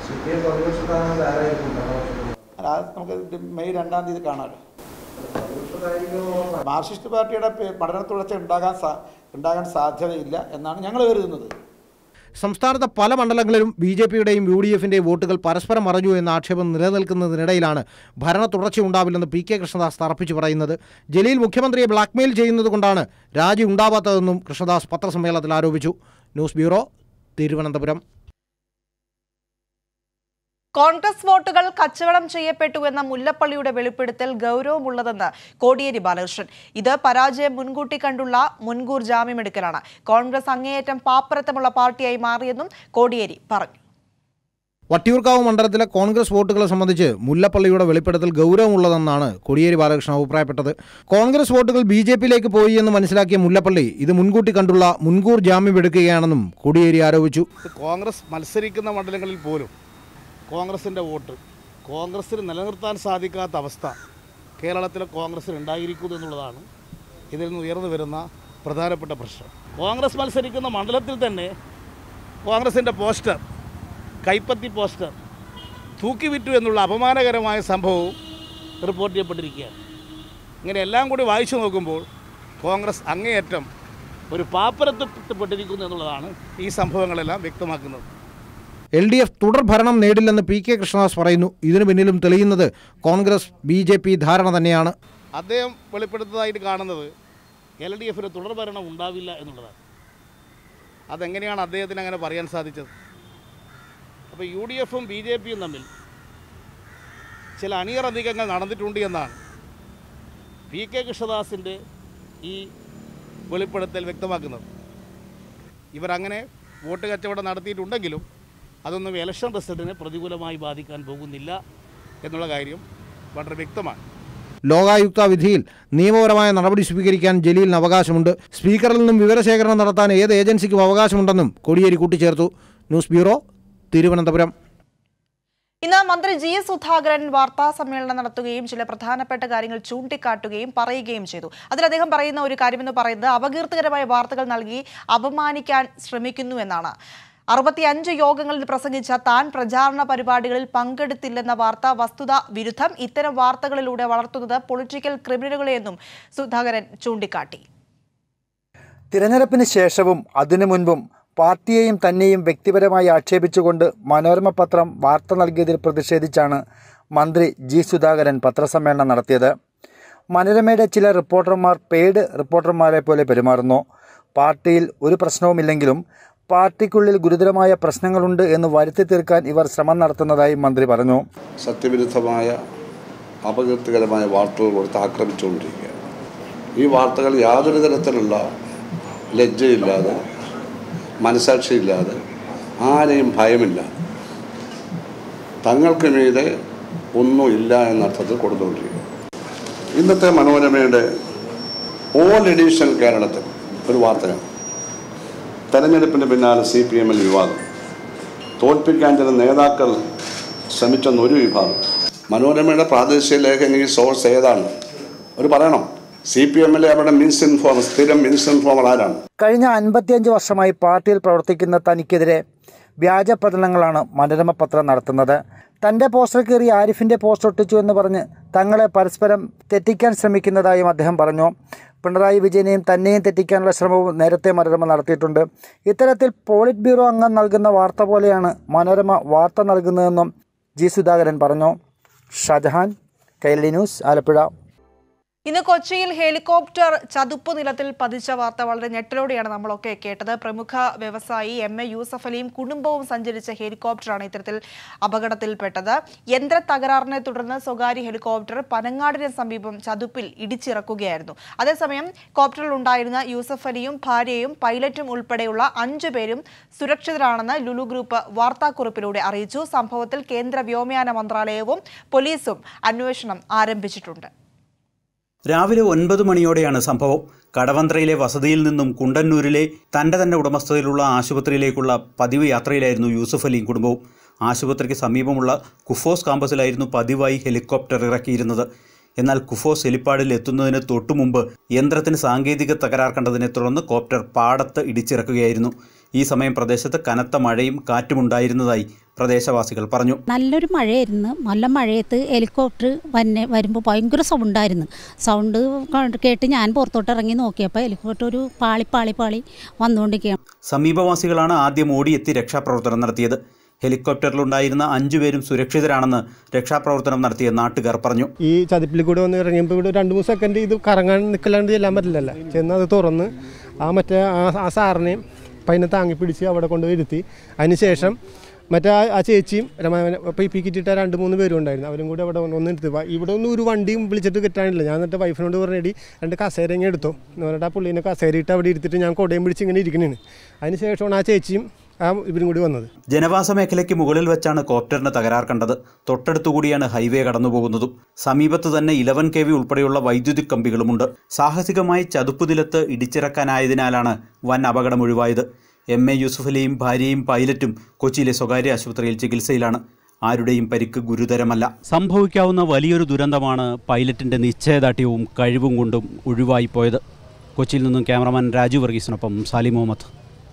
അല്ല, അത് നമുക്ക് ഇത് മെയ് രണ്ടാം തീയതി കാണാമല്ലോ മാർക്സിസ്റ്റ് പാർട്ടിയുടെ പേ- പഠന തുടർച്ച ഉണ്ടാകാൻ സാ ഉണ്ടാകാൻ സാധ്യതയില്ല എന്നാണ് ഞങ്ങൾ കരുതുന്നത് സംസ്ഥാനത്തെ പല മണ്ഡലങ്ങളിലും ബി ജെ പിയുടെയും യു ഡി എഫിൻ്റെയും വോട്ടുകൾ പരസ്പരം മറഞ്ഞു എന്ന ആക്ഷേപം നിലനിൽക്കുന്നതിനിടയിലാണ് ഭരണ തുടർച്ചയുണ്ടാവില്ലെന്ന് പി കെ കൃഷ്ണദാസ് തറപ്പിച്ചു പറയുന്നത് ജലീൽ മുഖ്യമന്ത്രിയെ ബ്ലാക്ക്മെയിൽ ചെയ്യുന്നത് കൊണ്ടാണ് രാജി ഉണ്ടാവാത്തതെന്നും കൃഷ്ണദാസ് പത്രസമ്മേളനത്തിൽ ആരോപിച്ചു ന്യൂസ് ബ്യൂറോ തിരുവനന്തപുരം കോൺഗ്രസ് വോട്ടുകൾ കച്ചവടം ചെയ്യപ്പെട്ടു എന്ന മുല്ലപ്പള്ളിയുടെ വെളിപ്പെടുത്തൽ ഗൗരവമുള്ളതെന്ന് കോടിയേരി ബാലകൃഷ്ണൻ ഇത് പരാജയം മുൻകൂട്ടി കണ്ടുള്ള മുൻകൂർ ജാമ്യമെടുക്കലാണ് കോൺഗ്രസ് അങ്ങേയറ്റം പാപ്പരത്തമുള്ള പാർട്ടിയായി മാറിയെന്നും കോടിയേരി പറഞ്ഞു വട്ടിയൂർക്കാവ് മണ്ഡലത്തിലെ കോൺഗ്രസ് വോട്ടുകളെ സംബന്ധിച്ച് മുല്ലപ്പള്ളിയുടെ വെളിപ്പെടുത്തൽ ഗൗരവമുള്ളതെന്നാണ് കോടിയേരി ബാലകൃഷ്ണൻ അഭിപ്രായപ്പെട്ടത് കോൺഗ്രസ് വോട്ടുകൾ ബി ജെ പിയിലേക്ക് പോയി എന്ന് മനസ്സിലാക്കിയ മുല്ലപ്പള്ളി ഇത് മുൻകൂട്ടി കണ്ടുള്ള മുൻകൂർ ജാമ്യമെടുക്കുകയാണെന്നും കോടിയേരി ആരോപിച്ചു കോൺഗ്രസ് മത്സരിക്കുന്ന മണ്ഡലങ്ങളിൽ പോലും കോൺഗ്രസിൻ്റെ വോട്ട് കോൺഗ്രസ്സിന് നിലനിർത്താൻ സാധിക്കാത്ത അവസ്ഥ കേരളത്തിലെ കോൺഗ്രസ്സിന് ഉണ്ടായിരിക്കുന്നു എന്നുള്ളതാണ് ഇതിൽ നിന്ന് ഉയർന്നു വരുന്ന പ്രധാനപ്പെട്ട പ്രശ്നം കോൺഗ്രസ് മത്സരിക്കുന്ന മണ്ഡലത്തിൽ തന്നെ കോൺഗ്രസിൻ്റെ പോസ്റ്റർ കൈപ്പത്തി പോസ്റ്റർ തൂക്കിവിറ്റു എന്നുള്ള അപമാനകരമായ സംഭവവും റിപ്പോർട്ട് ചെയ്യപ്പെട്ടിരിക്കുകയാണ് ഇങ്ങനെ എല്ലാം കൂടി വായിച്ചു നോക്കുമ്പോൾ കോൺഗ്രസ് അങ്ങേയറ്റം ഒരു പാപ്പരത്വപ്പെട്ടിരിക്കുന്നു എന്നുള്ളതാണ് ഈ സംഭവങ്ങളെല്ലാം വ്യക്തമാക്കുന്നത് എൽ ഡി എഫ് തുടർ ഭരണം നേടില്ലെന്ന് പി കെ കൃഷ്ണദാസ് പറയുന്നു ഇതിനു പിന്നിലും തെളിയുന്നത് കോൺഗ്രസ് ബി ജെ പി ധാരണ തന്നെയാണ് അദ്ദേഹം വെളിപ്പെടുത്തതായിട്ട് കാണുന്നത് എൽ ഡി എഫിന് തുടർഭരണം ഉണ്ടാവില്ല എന്നുള്ളതാണ് അതെങ്ങനെയാണ് അദ്ദേഹത്തിന് അങ്ങനെ പറയാൻ സാധിച്ചത് അപ്പോൾ യു ഡി എഫും ബി ജെ പിയും തമ്മിൽ ചില അണിയറ നീക്കങ്ങൾ നടന്നിട്ടുണ്ട് എന്നാണ് പി കെ കൃഷ്ണദാസിൻ്റെ ഈ വെളിപ്പെടുത്തൽ വ്യക്തമാക്കുന്നത് ഇവരങ്ങനെ വോട്ട് കച്ചവടം നടത്തിയിട്ടുണ്ടെങ്കിലും അതൊന്നും ഇലക്ഷൻ റിസൾട്ടിനെ പ്രതികൂലമായി ബാധിക്കാൻ പോകുന്നില്ല എന്നുള്ള കാര്യം വളരെ വ്യക്തമാണ് ലോകായുക്ത വിധിയിൽ നിയമപരമായ നടപടി സ്വീകരിക്കാൻ ജലീലിന് അവകാശമുണ്ട് സ്പീക്കറിൽ നിന്നും വിവരശേഖരണം നടത്താൻ ഏത് ഏജൻസിക്കും അവകാശമുണ്ടെന്നും കോടിയേരി കൂട്ടിച്ചേർത്തു ന്യൂസ് ബ്യൂറോ തിരുവനന്തപുരം ഇന്ന് മന്ത്രി ജി എസ് സുധാകരൻ വാർത്താ സമ്മേളനം നടത്തുകയും ചില പ്രധാനപ്പെട്ട കാര്യങ്ങൾ ചൂണ്ടിക്കാട്ടുകയും പറയുകയും ചെയ്തു അതിൽ അദ്ദേഹം പറയുന്ന ഒരു കാര്യമെന്ന് പറയുന്നത് അപകീർത്തികരമായ വാർത്തകൾ നൽകി അപമാനിക്കാൻ ശ്രമിക്കുന്നു എന്നാണ് അറുപത്തിയഞ്ച് യോഗങ്ങളിൽ പ്രസംഗിച്ച താൻ പ്രചാരണ പരിപാടികളിൽ പങ്കെടുത്തില്ലെന്ന വാർത്ത വസ്തുത വിരുദ്ധം ഇത്തരം വാർത്തകളിലൂടെ വളർത്തുന്നത് പൊളിറ്റിക്കൽ ക്രിമിനലുകളെയെന്നും സുധാകരൻ ചൂണ്ടിക്കാട്ടി തിരഞ്ഞെടുപ്പിന് ശേഷവും അതിനു മുൻപും പാർട്ടിയെയും തന്നെയും വ്യക്തിപരമായി ആക്ഷേപിച്ചുകൊണ്ട് മനോരമ പത്രം വാർത്ത നൽകിയതിൽ പ്രതിഷേധിച്ചാണ് മന്ത്രി ജി സുധാകരൻ പത്രസമ്മേളനം നടത്തിയത് മനോരമയുടെ ചില റിപ്പോർട്ടർമാർ പെയ്ഡ് റിപ്പോർട്ടർമാരെ പോലെ പെരുമാറുന്നു പാർട്ടിയിൽ ഒരു പ്രശ്നവുമില്ലെങ്കിലും പാർട്ടിക്കുള്ളിൽ ഗുരുതരമായ പ്രശ്നങ്ങളുണ്ട് എന്ന് വരുത്തി തീർക്കാൻ ഇവർ ശ്രമം നടത്തുന്നതായി മന്ത്രി പറഞ്ഞു സത്യവിരുദ്ധമായ അപകീർത്തികരമായ വാർത്തകൾ കൊടുത്ത് ആക്രമിച്ചുകൊണ്ടിരിക്കുകയാണ് ഈ വാർത്തകൾ യാതൊരു തരത്തിലുള്ള ലജ്ജയില്ലാതെ മനസാക്ഷിയില്ലാതെ ആരെയും ഭയമില്ലാതെ തങ്ങൾക്ക് മീതെ ഒന്നുമില്ല എന്ന അർത്ഥത്തിൽ കൊടുത്തുകൊണ്ടിരിക്കുക ഇന്നത്തെ മനോരമയുടെ ഓൾ എഡീഷൻ കേരളത്തിൽ ഒരു വാർത്തയാണ് തെരഞ്ഞെടുപ്പിന് പിന്നാലെ സി പി എമ്മിൽ വിവാദം തോൽപ്പിക്കാൻ ചില നേതാക്കൾ ശ്രമിച്ചെന്ന് ഒരു വിഭാഗം മനോരമയുടെ പ്രാദേശിക ലേഖന ഈ സോഴ്സ് ഏതാണ് ഒരു പറയണം സി പി എമ്മിലെ അവരുടെ മിൻസ് ഇൻഫോമർ സ്ഥിരം മിൻസ് ഇൻഫോമർ ആരാണ് കഴിഞ്ഞ അൻപത്തിയഞ്ച് വർഷമായി പാർട്ടിയിൽ പ്രവർത്തിക്കുന്ന തനിക്കെതിരെ വ്യാജ പ്രചരണങ്ങളാണ് മനോരമ പത്രം നടത്തുന്നത് തൻ്റെ പോസ്റ്റർ കയറി ആരിഫിൻ്റെ പോസ്റ്റർ ഒട്ടിച്ചു എന്ന് പറഞ്ഞ് തങ്ങളെ പരസ്പരം തെറ്റിക്കാൻ ശ്രമിക്കുന്നതായും അദ്ദേഹം പറഞ്ഞു പിണറായി വിജയനെയും തന്നെയും തെറ്റിക്കാനുള്ള ശ്രമവും നേരത്തെ മനോരമ നടത്തിയിട്ടുണ്ട് ഇത്തരത്തിൽ പോളിറ്റ് ബ്യൂറോ അംഗം നൽകുന്ന വാർത്ത പോലെയാണ് മനോരമ വാർത്ത നൽകുന്നതെന്നും ജി സുധാകരൻ പറഞ്ഞു ഷാജഹാൻ കൈരളി ന്യൂസ് ആലപ്പുഴ ഇന്ന് കൊച്ചിയിൽ ഹെലികോപ്റ്റർ ചതുപ്പ് നിലത്തിൽ പതിച്ച വാർത്ത വളരെ ഞെട്ടലോടെയാണ് നമ്മളൊക്കെ കേട്ടത് പ്രമുഖ വ്യവസായി എം എ യൂസഫ് അലിയും കുടുംബവും സഞ്ചരിച്ച ഹെലികോപ്റ്ററാണ് ഇത്തരത്തിൽ അപകടത്തിൽപ്പെട്ടത് യന്ത്ര തകരാറിനെ തുടർന്ന് സ്വകാര്യ ഹെലികോപ്റ്റർ പനങ്ങാടിന് സമീപം ചതുപ്പിൽ ഇടിച്ചിറക്കുകയായിരുന്നു അതേസമയം കോപ്റ്ററിൽ ഉണ്ടായിരുന്ന യൂസഫ് അലിയും ഭാര്യയും പൈലറ്റും ഉൾപ്പെടെയുള്ള അഞ്ചു പേരും സുരക്ഷിതരാണെന്ന് ലുലു ഗ്രൂപ്പ് വാർത്താക്കുറിപ്പിലൂടെ അറിയിച്ചു സംഭവത്തിൽ കേന്ദ്ര വ്യോമയാന മന്ത്രാലയവും പോലീസും അന്വേഷണം ആരംഭിച്ചിട്ടുണ്ട് രാവിലെ ഒൻപത് മണിയോടെയാണ് സംഭവം കടവന്ത്രയിലെ വസതിയിൽ നിന്നും കുണ്ടന്നൂരിലെ തൻ്റെ തന്നെ ഉടമസ്ഥതയിലുള്ള ആശുപത്രിയിലേക്കുള്ള പതിവ് യാത്രയിലായിരുന്നു യൂസഫ് അലിയും കുടുംബവും ആശുപത്രിക്ക് സമീപമുള്ള കുഫോസ് കാമ്പസിലായിരുന്നു പതിവായി ഹെലികോപ്റ്റർ ഇറക്കിയിരുന്നത് എന്നാൽ കുഫോസ് ഹെലിപ്പാഡിൽ എത്തുന്നതിന് തൊട്ടുമുമ്പ് യന്ത്രത്തിന് സാങ്കേതിക തകരാർ കണ്ടതിനെ തുടർന്ന് കോപ്റ്റർ പാടത്ത് ഇടിച്ചിറക്കുകയായിരുന്നു ഈ സമയം പ്രദേശത്ത് കനത്ത മഴയും കാറ്റുമുണ്ടായിരുന്നതായി പ്രദേശവാസികൾ പറഞ്ഞു നല്ലൊരു മഴയായിരുന്നു നല്ല മഴയത്ത് ഹെലികോപ്റ്റർ വന്നെ വരുമ്പോൾ ഭയങ്കര സൗണ്ടായിരുന്നു സൗണ്ട് കണ്ട് കേട്ട് ഞാൻ പുറത്തോട്ട് ഇറങ്ങി നോക്കിയപ്പോൾ ഹെലികോപ്റ്റർ ഒരു പാളി പാളി പാളി വന്നുകൊണ്ടിരിക്കുകയാണ് സമീപവാസികളാണ് ആദ്യം ഓടിയെത്തി രക്ഷാപ്രവർത്തനം നടത്തിയത് ഹെലികോപ്റ്ററിലുണ്ടായിരുന്ന അഞ്ചുപേരും സുരക്ഷിതരാണെന്ന് രക്ഷാപ്രവർത്തനം നടത്തിയ നാട്ടുകാർ പറഞ്ഞു ഈ ചതിപ്പിൽ കൂടെ വന്ന് ഇറങ്ങിയപ്പോൾ ഇവിടെ രണ്ട് മൂന്ന് സെക്കൻഡ് ഇത് കറങ്ങാൻ നിൽക്കലാണ്ട് ചെല്ലാൻ പറ്റില്ലല്ലോ ചെന്ന് അത് തുറന്ന് ആ മറ്റേ ആ ആ സാറിനെയും പൈനെ താങ്ങി പിടിച്ച് അവിടെ കൊണ്ടുപോയി ഇരുത്തി അതിനുശേഷം മറ്റേ ആ ആ ചേച്ചിയും അപ്പോൾ ഈ പിക്കിറ്റിട്ട രണ്ട് മൂന്ന് പേരും ഉണ്ടായിരുന്നു അവരും കൂടി അവിടെ ഒന്ന് എടുത്ത് വാ. ഇവിടെ ഒന്നും ഒരു വണ്ടിയും വിളിച്ചിട്ട് കിട്ടാനില്ല ഞാൻ എന്നിട്ട് വൈഫിനോട് പറഞ്ഞടി രണ്ട് കസേര ഇങ്ങനെ എടുത്തോ എന്ന് പറഞ്ഞിട്ട് ആ പുള്ളീനെ കസേര ഇട്ട് അവിടെ ഇരുത്തിട്ട് ഞാൻ കൊടയും പിടിച്ച് ഇങ്ങനെ ഇരിക്കണേന് അതിനുശേഷമാണ് ആ ചേച്ചിയും ആ ഇവരും കൂടി വന്നത് ജനവാസ മേഖലയ്ക്ക് മുകളിൽ വെച്ചാണ് കോപ്റ്ററിന് തകരാർ കണ്ടത് തൊട്ടടുത്തുകൂടിയാണ് ഹൈവേ കടന്നുപോകുന്നതും സമീപത്ത് തന്നെ ഇലവൻ കെ വി ഉൾപ്പെടെയുള്ള വൈദ്യുതി കമ്പികളുമുണ്ട് സാഹസികമായി ചതുപ്പ് നിലത്ത് ഇടിച്ചിറക്കാനായതിനാലാണ് വൻ അപകടം ഒഴിവായത് എം എ യൂസുഫലിയും ഭാര്യയും പൈലറ്റും കൊച്ചിയിലെ സ്വകാര്യ ആശുപത്രിയിൽ ചികിത്സയിലാണ് ആരുടെയും പരിക്ക് ഗുരുതരമല്ല സംഭവിക്കാവുന്ന വലിയൊരു ദുരന്തമാണ് പൈലറ്റിന്റെ നിശ്ചയദാർഢ്യവും കഴിവും കൊണ്ടും ഒഴിവായി പോയത് കൊച്ചിയിൽ നിന്നും ക്യാമറമാൻ രാജു വർഗീസിനൊപ്പം സാലി മുഹമ്മദ്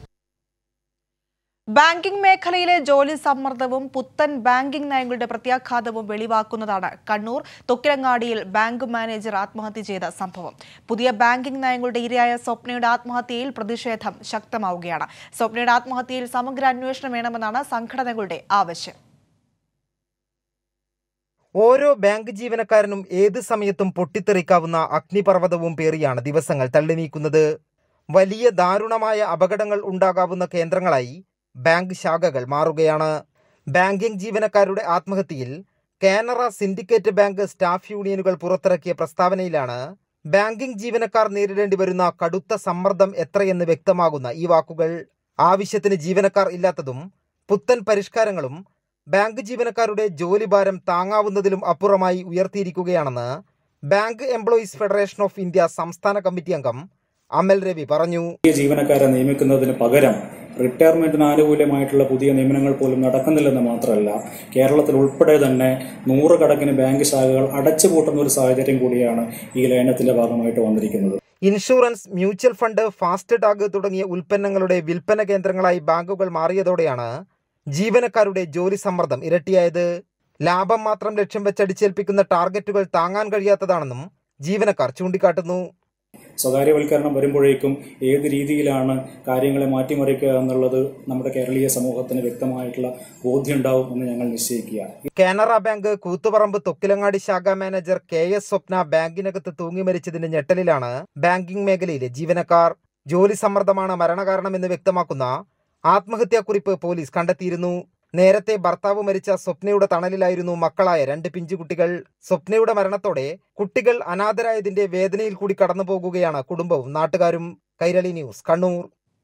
ബാങ്കിംഗ് മേഖലയിലെ ജോലി സമ്മർദ്ദവും പുത്തൻ ബാങ്കിംഗ് നയങ്ങളുടെ പ്രത്യാഘാതവും വെളിവാക്കുന്നതാണ് കണ്ണൂർ തൊക്കിലങ്ങാടിയിൽ ബാങ്ക് മാനേജർ ആത്മഹത്യ ചെയ്ത സംഭവം പുതിയ ബാങ്കിംഗ് നയങ്ങളുടെ ഇരയായ സ്വപ്നയുടെ ആത്മഹത്യയിൽ പ്രതിഷേധം ശക്തമാവുകയാണ് സ്വപ്നയുടെ ആത്മഹത്യയിൽ സമഗ്ര അന്വേഷണം വേണമെന്നാണ് സംഘടനകളുടെ ആവശ്യം ഓരോ ബാങ്ക് ജീവനക്കാരനും ഏത് സമയത്തും പൊട്ടിത്തെറിക്കാവുന്ന അഗ്നിപർവ്വതവും പേറിയാണ് ദിവസങ്ങൾ തള്ളി നീക്കുന്നത് വലിയ ദാരുണമായ അപകടങ്ങൾ ഉണ്ടാകാവുന്ന കേന്ദ്രങ്ങളായി ബാങ്ക് ശാഖകൾ മാറുകയാണ് ബാങ്കിംഗ് ജീവനക്കാരുടെ ആത്മഹത്യയിൽ കാനറ സിൻഡിക്കേറ്റ് ബാങ്ക് സ്റ്റാഫ് യൂണിയനുകൾ പുറത്തിറക്കിയ പ്രസ്താവനയിലാണ് ബാങ്കിംഗ് ജീവനക്കാർ നേരിടേണ്ടി വരുന്ന കടുത്ത സമ്മർദ്ദം എത്രയെന്ന് വ്യക്തമാകുന്ന ഈ വാക്കുകൾ ആവശ്യത്തിന് ജീവനക്കാർ ഇല്ലാത്തതും പുത്തൻ പരിഷ്കാരങ്ങളും ബാങ്ക് ജീവനക്കാരുടെ ജോലിഭാരം താങ്ങാവുന്നതിലും അപ്പുറമായി ഉയർത്തിയിരിക്കുകയാണെന്ന് Bank Employees Federation of India സംസ്ഥാന കമ്മിറ്റി അംഗം അമൽ രവി പറഞ്ഞു പുതിയ ജീവനക്കാരെ നിയമിക്കുന്നതിന് പകരം റിട്ടയർമെന്റിന് ആനുകൂല്യമായിട്ടുള്ള പുതിയ നിയമനങ്ങൾ പോലും നടക്കുന്നില്ലെന്ന് മാത്രമല്ല കേരളത്തിൽ ഉൾപ്പെടെ തന്നെ നൂറുകണക്കിന് ബാങ്ക് ശാഖകൾ അടച്ചുപൂട്ടുന്ന ഒരു സാഹചര്യം കൂടിയാണ് ഈ ലയനത്തിന്റെ ഭാഗമായിട്ട് വന്നിരിക്കുന്നത് insurance mutual fund fast tag തുടങ്ങിയ ഉൽപ്പന്നങ്ങളുടെ വിൽപ്പന കേന്ദ്രങ്ങളായി ബാങ്കുകൾ മാറിയതോടെയാണ് ജീവനക്കാരുടെ ജോലി സമ്മർദ്ദം ഇരട്ടിയായത് ലാഭം മാത്രം ലക്ഷ്യം വെച്ചടിച്ചേൽപ്പിക്കുന്ന ടാർഗറ്റുകൾ താങ്ങാൻ കഴിയാത്തതാണെന്നും ജീവനക്കാർ ചൂണ്ടിക്കാട്ടുന്നു സ്വകാര്യവൽക്കരണം വരുമ്പോഴേക്കും ഏത് രീതിയിലാണ് കാര്യങ്ങളെ മാറ്റിമറിക്കുക എന്നുള്ളത് നമ്മുടെ കേരളീയ സമൂഹത്തിന് വ്യക്തമായിട്ടുള്ള ബോധ്യമുണ്ടാവും എന്ന് ഞങ്ങൾ നിശ്ചയിക്കുക കാനറ ബാങ്ക് കൂത്തുപറമ്പ് തൊക്കിലങ്ങാടി ശാഖാ മാനേജർ കെ എസ് സ്വപ്ന ബാങ്കിനകത്ത് തൂങ്ങി മരിച്ചതിന്റെ ഞെട്ടലിലാണ് ബാങ്കിംഗ് മേഖലയിലെ ജീവനക്കാർ ജോലി സമ്മർദ്ദമാണ് മരണകാരണമെന്ന് വ്യക്തമാക്കുന്ന ആത്മഹത്യാക്കുറിപ്പ് പോലീസ് കണ്ടെത്തിയിരുന്നു നേരത്തെ ഭർത്താവ് മരിച്ച സ്വപ്നയുടെ തണലിലായിരുന്നു മക്കളായ രണ്ട് പിഞ്ചുകുട്ടികൾ സ്വപ്നയുടെ മരണത്തോടെ കുട്ടികൾ അനാഥരായതിന്റെ വേദനയിൽ കൂടി കടന്നുപോകുകയാണ് കുടുംബവും നാട്ടുകാരും കൈരളി ന്യൂസ് കണ്ണൂർ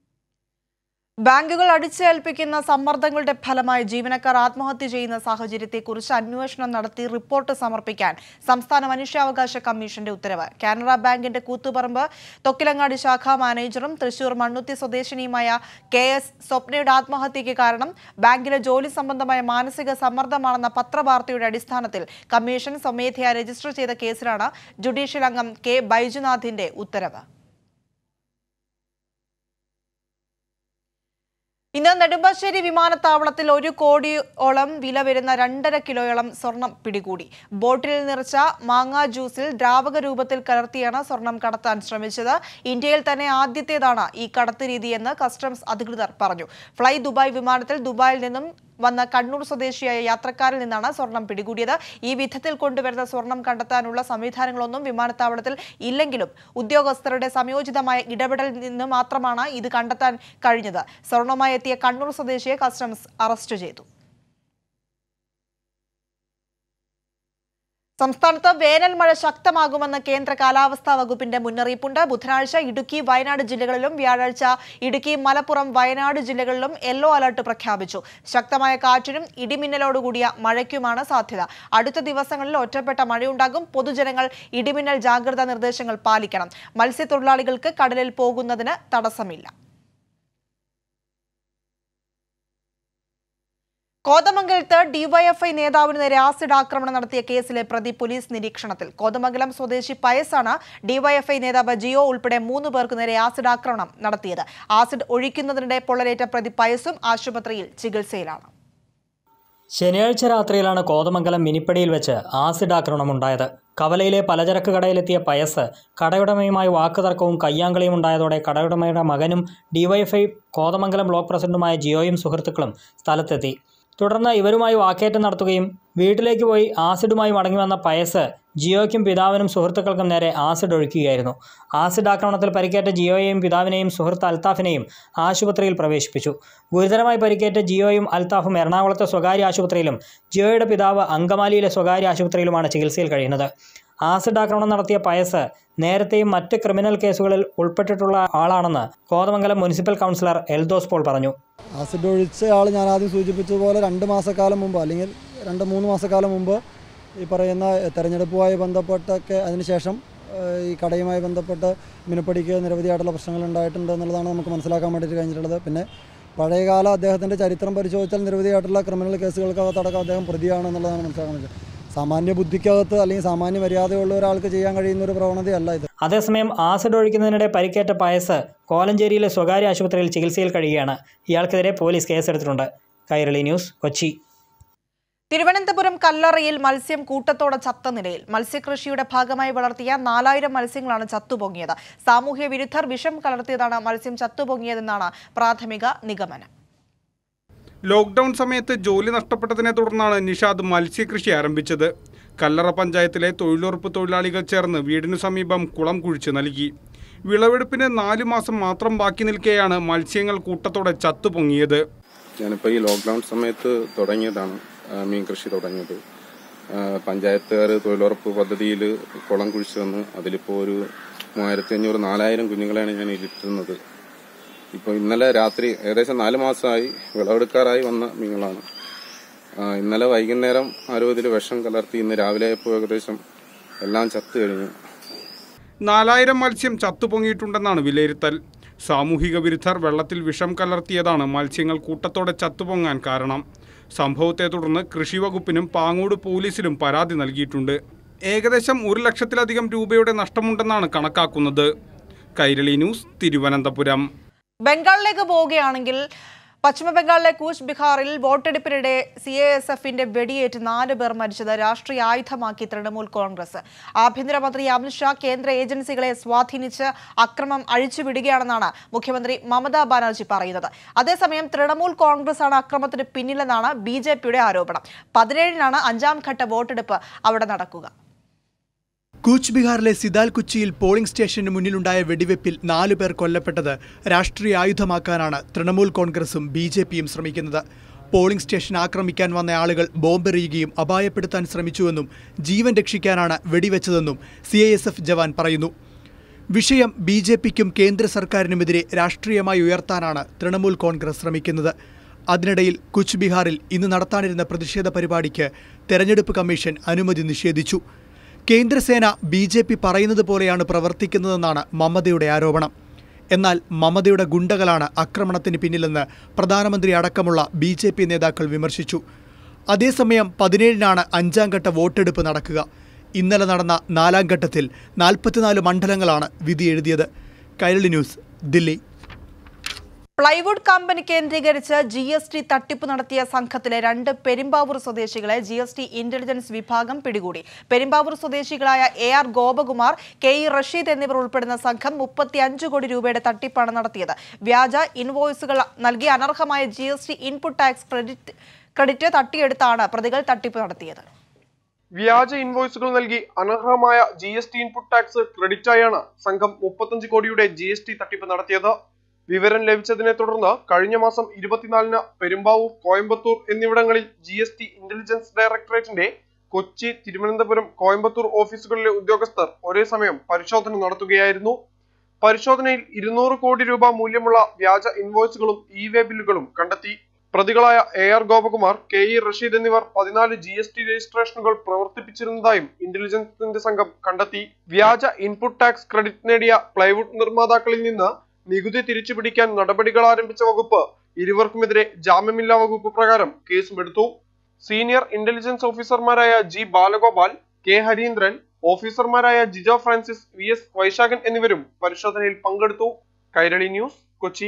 ബാങ്കുകൾ അടിച്ചേൽപ്പിക്കുന്ന സമ്മർദ്ദങ്ങളുടെ ഫലമായി ജീവനക്കാർ ആത്മഹത്യ ചെയ്യുന്ന സാഹചര്യത്തെക്കുറിച്ച് അന്വേഷണം നടത്തി റിപ്പോർട്ട് സമർപ്പിക്കാൻ സംസ്ഥാന മനുഷ്യാവകാശ കമ്മീഷന്റെ ഉത്തരവ് കാനറ ബാങ്കിന്റെ കൂത്തുപറമ്പ് തൊക്കിലങ്ങാടി ശാഖാ മാനേജറും തൃശൂർ മണ്ണുത്തി സ്വദേശിനിയുമായ കെ എസ് സ്വപ്നയുടെ ആത്മഹത്യയ്ക്ക് കാരണം ബാങ്കിലെ ജോലി സംബന്ധമായ മാനസിക സമ്മർദ്ദമാണെന്ന പത്രവാർത്തയുടെ അടിസ്ഥാനത്തിൽ കമ്മീഷൻ സ്വമേധയാ രജിസ്റ്റർ ചെയ്ത കേസിലാണ് ജുഡീഷ്യൽ അംഗം കെ ബൈജുനാഥിന്റെ ഉത്തരവ് ഇന്ന് നെടുമ്പാശ്ശേരി വിമാനത്താവളത്തിൽ ഒരു കോടിയോളം വില വരുന്ന രണ്ടര കിലോയോളം സ്വർണം പിടികൂടി ബോട്ടിൽ നിറച്ച മാങ്ങാ ജ്യൂസിൽ ദ്രാവക രൂപത്തിൽ കലർത്തിയാണ് സ്വർണം കടത്താൻ ശ്രമിച്ചത് ഇന്ത്യയിൽ തന്നെ ആദ്യത്തേതാണ് ഈ കടത്ത് രീതിയെന്ന് കസ്റ്റംസ് അധികൃതർ പറഞ്ഞു ഫ്ലൈ ദുബായ് വിമാനത്തിൽ ദുബായിൽ നിന്നും വന്ന കണ്ണൂർ സ്വദേശിയായ യാത്രക്കാരിൽ നിന്നാണ് സ്വർണം പിടികൂടിയത് ഈ വിധത്തിൽ കൊണ്ടുവരുന്ന സ്വർണം കണ്ടെത്താനുള്ള സംവിധാനങ്ങളൊന്നും വിമാനത്താവളത്തിൽ ഇല്ലെങ്കിലും ഉദ്യോഗസ്ഥരുടെ സംയോജിതമായ ഇടപെടൽ നിന്ന് മാത്രമാണ് ഇത് കണ്ടെത്താൻ കഴിഞ്ഞത് സ്വർണവുമായി എത്തിയ കണ്ണൂർ സ്വദേശിയെ കസ്റ്റംസ് അറസ്റ്റ് ചെയ്തു സംസ്ഥാനത്ത് വേനൽ മഴ ശക്തമാകുമെന്ന് കേന്ദ്ര കാലാവസ്ഥാ വകുപ്പിന്റെ മുന്നറിയിപ്പുണ്ട് ബുധനാഴ്ച ഇടുക്കി വയനാട് ജില്ലകളിലും വ്യാഴാഴ്ച ഇടുക്കി മലപ്പുറം വയനാട് ജില്ലകളിലും യെല്ലോ അലർട്ട് പ്രഖ്യാപിച്ചു ശക്തമായ കാറ്റിനും ഇടിമിന്നലോടുകൂടിയ മഴയ്ക്കുമാണ് സാധ്യത അടുത്ത ദിവസങ്ങളിൽ ഒറ്റപ്പെട്ട മഴയുണ്ടാകും പൊതുജനങ്ങൾ ഇടിമിന്നൽ ജാഗ്രതാ നിർദ്ദേശങ്ങൾ പാലിക്കണം മത്സ്യത്തൊഴിലാളികൾക്ക് കടലിൽ പോകുന്നതിന് തടസ്സമില്ല കോതമംഗലത്ത് ഡിവൈഎഫ്ഐ നേതാവിന് നേരെ ആസിഡ് ആക്രമണം നടത്തിയ കേസിലെ പ്രതി പോലീസ് നിരീക്ഷണത്തിൽ കോതമംഗലം സ്വദേശി പയസാണ് ഡിവൈഎഫ്ഐ നേതാവ് ജിയോ ഉൾപ്പെടെ മൂന്ന് പേർക്ക് നേരെ ആസിഡ് ആക്രമണം നടത്തിയത് ആസിഡ് ഒഴിക്കുന്നതിനിടെ പൊള്ളലേറ്റ പ്രതി പയസും ആശുപത്രിയിൽ ചികിത്സയിലാണ് ശനിയാഴ്ച രാത്രിയിലാണ് കോതമംഗലം മിനിപ്പടിയിൽ വെച്ച് ആസിഡ് ആക്രമണം ഉണ്ടായത് കവലയിലെ പലചരക്ക് കടയിലെത്തിയ പയസ് കടയുടമയുമായി വാക്കുതർക്കവും കയ്യാങ്കളിയും ഉണ്ടായതോടെ കടയുടമയുടെ മകനും ഡിവൈഎഫ്ഐ കോതമംഗലം ബ്ലോക്ക് പ്രസിഡന്റുമായ ജിയോയും സുഹൃത്തുക്കളും സ്ഥലത്തെത്തി തുടർന്ന് ഇവരുമായി വാക്കേറ്റം നടത്തുകയും വീട്ടിലേക്ക് പോയി ആസിഡുമായി മടങ്ങി വന്ന പയസ് ജിയോയ്ക്കും പിതാവിനും സുഹൃത്തുക്കൾക്കും നേരെ ആസിഡ് ഒഴിക്കുകയായിരുന്നു ആസിഡ് ആക്രമണത്തിൽ പരിക്കേറ്റ ജിയോയെയും പിതാവിനെയും സുഹൃത്ത് അൽത്താഫിനെയും ആശുപത്രിയിൽ പ്രവേശിപ്പിച്ചു ഗുരുതരമായി പരിക്കേറ്റ ജിയോയും അൽത്താഫും എറണാകുളത്തെ സ്വകാര്യ ആശുപത്രിയിലും ജിയോയുടെ പിതാവ് അങ്കമാലിയിലെ സ്വകാര്യ ആശുപത്രിയിലുമാണ് ചികിത്സയിൽ കഴിയുന്നത് ആസിഡ് ആക്രമണം നടത്തിയ പയസ് നേരത്തെയും മറ്റ് ക്രിമിനൽ കേസുകളിൽ ഉൾപ്പെട്ടിട്ടുള്ള ആളാണെന്ന് കോതമംഗലം മുനിസിപ്പൽ കൗൺസിലർ എൽദോസ് പോൾ പറഞ്ഞു ആസിഡ് ഒഴിച്ച ആൾ ഞാൻ ആദ്യം സൂചിപ്പിച്ചതുപോലെ രണ്ട് മാസക്കാലം മുമ്പ് അല്ലെങ്കിൽ രണ്ട് മൂന്ന് മാസക്കാലം മുമ്പ് ഈ പറയുന്ന തെരഞ്ഞെടുപ്പുമായി ബന്ധപ്പെട്ടൊക്കെ അതിനുശേഷം ഏഹ്, ഈ കടയുമായി ബന്ധപ്പെട്ട് മിനപ്പടിക്ക് നിരവധിയായിട്ടുള്ള പ്രശ്നങ്ങൾ ഉണ്ടായിട്ടുണ്ട് എന്നുള്ളതാണ് നമുക്ക് മനസ്സിലാക്കാൻ വേണ്ടിയിട്ട് കഴിഞ്ഞിട്ടുള്ളത് പിന്നെ പഴയകാല അദ്ദേഹത്തിൻ്റെ ചരിത്രം പരിശോധിച്ചാൽ നിരവധിയായിട്ടുള്ള ക്രിമിനൽ കേസുകൾക്കകത്തടക്കം അദ്ദേഹം പ്രതിയാണ് എന്നുള്ളതാണ് മനസ്സിലാക്കാൻ പറ്റുന്നത് സാമാന്യ ബുദ്ധിക്കകത്ത് അല്ലെങ്കിൽ സാമാന്യ മര്യാദയുള്ള ഒരാൾക്ക് ചെയ്യാൻ കഴിയുന്ന ഒരു പ്രവണതയല്ല ഇത് അതേസമയം ആസിഡ് ഒഴിക്കുന്നതിനിടെ പരിക്കേറ്റ പയസ് കോലഞ്ചേരിയിലെ സ്വകാര്യ ആശുപത്രിയിൽ ചികിത്സയിൽ കഴിയുകയാണ് ഇയാൾക്കെതിരെ പോലീസ് കേസെടുത്തിട്ടുണ്ട് കൈരളി ന്യൂസ് കൊച്ചി തിരുവനന്തപുരം കല്ലറയിൽ മത്സ്യം കൂട്ടത്തോടെ ചത്ത നിലയിൽ മത്സ്യകൃഷിയുടെ ഭാഗമായി വളർത്തിയ നാലായിരം മത്സ്യങ്ങളാണ് ചത്തുപൊങ്ങിയത് സാമൂഹ്യ വിരുദ്ധർ വിഷം കലർത്തിയതാണ് മത്സ്യം ചത്തുപൊങ്ങിയതെന്നാണ് പ്രാഥമിക നിഗമനം ലോക്ക്ഡൌൺ സമയത്ത് ജോലി നഷ്ടപ്പെട്ടതിനെ തുടർന്നാണ് നിഷാദ് മത്സ്യകൃഷി ആരംഭിച്ചത് കല്ലറ പഞ്ചായത്തിലെ തൊഴിലുറപ്പ് തൊഴിലാളികൾ ചേർന്ന് വീടിനു സമീപം കുളം കുഴിച്ച് നൽകി വിളവെടുപ്പിന് നാലു മാസം മാത്രം ബാക്കി നിൽക്കെയാണ് മത്സ്യങ്ങൾ കൂട്ടത്തോടെ ചത്തുപൊങ്ങിയത് ഞാനിപ്പോൾ ഈ ലോക്ക്ഡൗൺ സമയത്ത് തുടങ്ങിയതാണ് ആ, മീൻ കൃഷി തുടങ്ങിയത് ആ, പഞ്ചായത്തുകാർ തൊഴിലുറപ്പ് പദ്ധതിയിൽ കുളം കുഴിച്ചു വന്ന് അതിലിപ്പോൾ ഒരു മൂവായിരത്തി അഞ്ഞൂറ് നാലായിരം കുഞ്ഞുങ്ങളെയാണ് ഞാൻ ഇരുത്തുന്നത് ഇപ്പോൾ ഇന്നലെ രാത്രി ഏകദേശം നാല് മാസമായി വിളവെടുക്കാറായി വന്ന മീനുകളാണ് ആ, ഇന്നലെ വൈകുന്നേരം അറുപതിൽ വിഷം കലർത്തി ഇന്ന് രാവിലെ ആയപ്പോൾ ഏകദേശം എല്ലാം ചത്തു കഴിഞ്ഞു നാലായിരം മത്സ്യം ചത്തുപൊങ്ങിയിട്ടുണ്ടെന്നാണ് വിലയിരുത്തൽ സാമൂഹിക വിരുദ്ധർ വെള്ളത്തിൽ വിഷം കലർത്തിയതാണ് മത്സ്യങ്ങൾ കൂട്ടത്തോടെ ചത്തുപൊങ്ങാൻ കാരണം സംഭവത്തെ തുടർന്ന് കൃഷി വകുപ്പിനും പാങ്ങോട് പോലീസിലും പരാതി നൽകിയിട്ടുണ്ട് ഏകദേശം ഒരു ലക്ഷത്തിലധികം രൂപയുടെ നഷ്ടമുണ്ടെന്നാണ് കണക്കാക്കുന്നത് കൈരളി ന്യൂസ് തിരുവനന്തപുരം ബംഗാളിലേക്ക് പോവുകയാണെങ്കിൽ പശ്ചിമ ബംഗാളിലെ കൂച്ച് ബിഹാറിൽ വോട്ടെടുപ്പിനിടെ സി എ എസ് എഫിന്റെ വെടിയേറ്റ് നാല് പേർ മരിച്ചത് രാഷ്ട്രീയ ആയുധമാക്കി തൃണമൂൽ കോൺഗ്രസ് ആഭ്യന്തരമന്ത്രി അമിത്ഷാ കേന്ദ്ര ഏജൻസികളെ സ്വാധീനിച്ച് അക്രമം അഴിച്ചുവിടുകയാണെന്നാണ് മുഖ്യമന്ത്രി മമതാ ബാനർജി പറയുന്നത് അതേസമയം തൃണമൂൽ കോൺഗ്രസ് ആണ് അക്രമത്തിന് പിന്നിലെന്നാണ് ബി ജെ പിയുടെ ആരോപണം പതിനേഴിനാണ് അഞ്ചാം ഘട്ട വോട്ടെടുപ്പ് അവിടെ നടക്കുക കൂച്ച് ബിഹാറിലെ സിദാൽ കുച്ചിയിൽ പോളിംഗ് സ്റ്റേഷന് മുന്നിലുണ്ടായ വെടിവെപ്പിൽ നാലു പേർ കൊല്ലപ്പെട്ടത് രാഷ്ട്രീയ ആയുധമാക്കാനാണ് തൃണമൂൽ കോൺഗ്രസും ബി ജെ പിയും ശ്രമിക്കുന്നത് പോളിംഗ് സ്റ്റേഷൻ ആക്രമിക്കാൻ വന്ന ആളുകൾ ബോംബെറിയുകയും അപായപ്പെടുത്താൻ ശ്രമിച്ചുവെന്നും ജീവൻ രക്ഷിക്കാനാണ് വെടിവെച്ചതെന്നും C I S F jawan പറയുന്നു വിഷയം ബി ജെ പിക്കും കേന്ദ്ര സർക്കാരിനുമെതിരെ രാഷ്ട്രീയമായി ഉയർത്താനാണ് തൃണമൂൽ കോൺഗ്രസ് ശ്രമിക്കുന്നത് അതിനിടയിൽ കുച്ച് ബിഹാറിൽ ഇന്ന് നടത്താനിരുന്ന പ്രതിഷേധ പരിപാടിക്ക് തെരഞ്ഞെടുപ്പ് കമ്മീഷൻ അനുമതി നിഷേധിച്ചു കേന്ദ്രസേന ബി ജെ പി പറയുന്നത് പോലെയാണ് പ്രവർത്തിക്കുന്നതെന്നാണ് മമതയുടെ ആരോപണം എന്നാൽ മമതയുടെ ഗുണ്ടകളാണ് ആക്രമണത്തിന് പിന്നിലെന്ന് പ്രധാനമന്ത്രി അടക്കമുള്ള ബി ജെ പി നേതാക്കൾ വിമർശിച്ചു അതേസമയം പതിനേഴിനാണ് അഞ്ചാം ഘട്ട വോട്ടെടുപ്പ് നടക്കുക ഇന്നലെ നടന്ന നാലാം ഘട്ടത്തിൽ നാൽപ്പത്തിനാല് മണ്ഡലങ്ങളാണ് വിധി എഴുതിയത് Kairali news Delhi plywood company കേന്ദ്രീകരിച്ച് ജി എസ് ടി തട്ടിപ്പ് നടത്തിയ സംഘത്തിലെ രണ്ട് പെരുമ്പാവൂർ സ്വദേശികളെ ജി എസ് ടി ഇന്റലിജൻസ് വിഭാഗം പിടികൂടി പെരുമ്പാവൂർ സ്വദേശികളായ A R Gopakumar K E Rasheed എന്നിവർ ഉൾപ്പെടുന്ന സംഘം മുപ്പത്തിയഞ്ച് കോടി രൂപയുടെ തട്ടിപ്പാണ് നടത്തിയത് വ്യാജ ഇൻവോയ്സുകൾ നൽകി അനർഹമായ G S T input tax credit credit തട്ടിയെടുത്താണ് പ്രതികൾ തട്ടിപ്പ് നടത്തിയത് വ്യാജ ഇൻവോയ്സുകൾ നൽകി അനർഹമായ G S T input tax ക്രെഡിറ്റായാണ് സംഘം മുപ്പത്തഞ്ച് കോടിയുടെ ജി എസ് ടി തട്ടിപ്പ് നടത്തിയത് വിവരം ലഭിച്ചതിനെ തുടർന്ന് കഴിഞ്ഞ മാസം ഇരുപത്തിനാലിന് പെരുമ്പാവൂർ കോയമ്പത്തൂർ എന്നിവിടങ്ങളിൽ ജി എസ് ടി ഇന്റലിജൻസ് ഡയറക്ടറേറ്റിന്റെ കൊച്ചി തിരുവനന്തപുരം കോയമ്പത്തൂർ ഓഫീസുകളിലെ ഉദ്യോഗസ്ഥർ ഒരേ സമയം പരിശോധന നടത്തുകയായിരുന്നു പരിശോധനയിൽ ഇരുന്നൂറ് കോടി രൂപ മൂല്യമുള്ള വ്യാജ ഇൻവോയ്സുകളും ഇ വേ ബില്ലുകളും കണ്ടെത്തി പ്രതികളായ A R Gopakumar K E Rasheed എന്നിവർ പതിനാല് ജി എസ് ടി രജിസ്ട്രേഷനുകൾ പ്രവർത്തിപ്പിച്ചിരുന്നതായും ഇന്റലിജൻസിന്റെ സംഘം കണ്ടെത്തി വ്യാജ ഇൻപുട്ട് ടാക്സ് ക്രെഡിറ്റ് നേടിയ പ്ലൈവുഡ് നിർമ്മാതാക്കളിൽ നിന്ന് നികുതി തിരിച്ചുപിടിക്കാൻ നടപടികൾ ആരംഭിച്ച വകുപ്പ് ഇരുവർക്കുമെതിരെ ജാമ്യമില്ലാ വകുപ്പ് പ്രകാരം കേസുമെടുത്തു സീനിയർ ഇന്റലിജൻസ് ഓഫീസർമാരായ ജി ബാലഗോപാൽ കെ ഹരീന്ദ്രൻ ഓഫീസർമാരായ ജിജോ ഫ്രാൻസിസ് വി എസ് വൈശാഖൻ എന്നിവരും പരിശോധനയിൽ പങ്കെടുത്തു Kairali news Kochi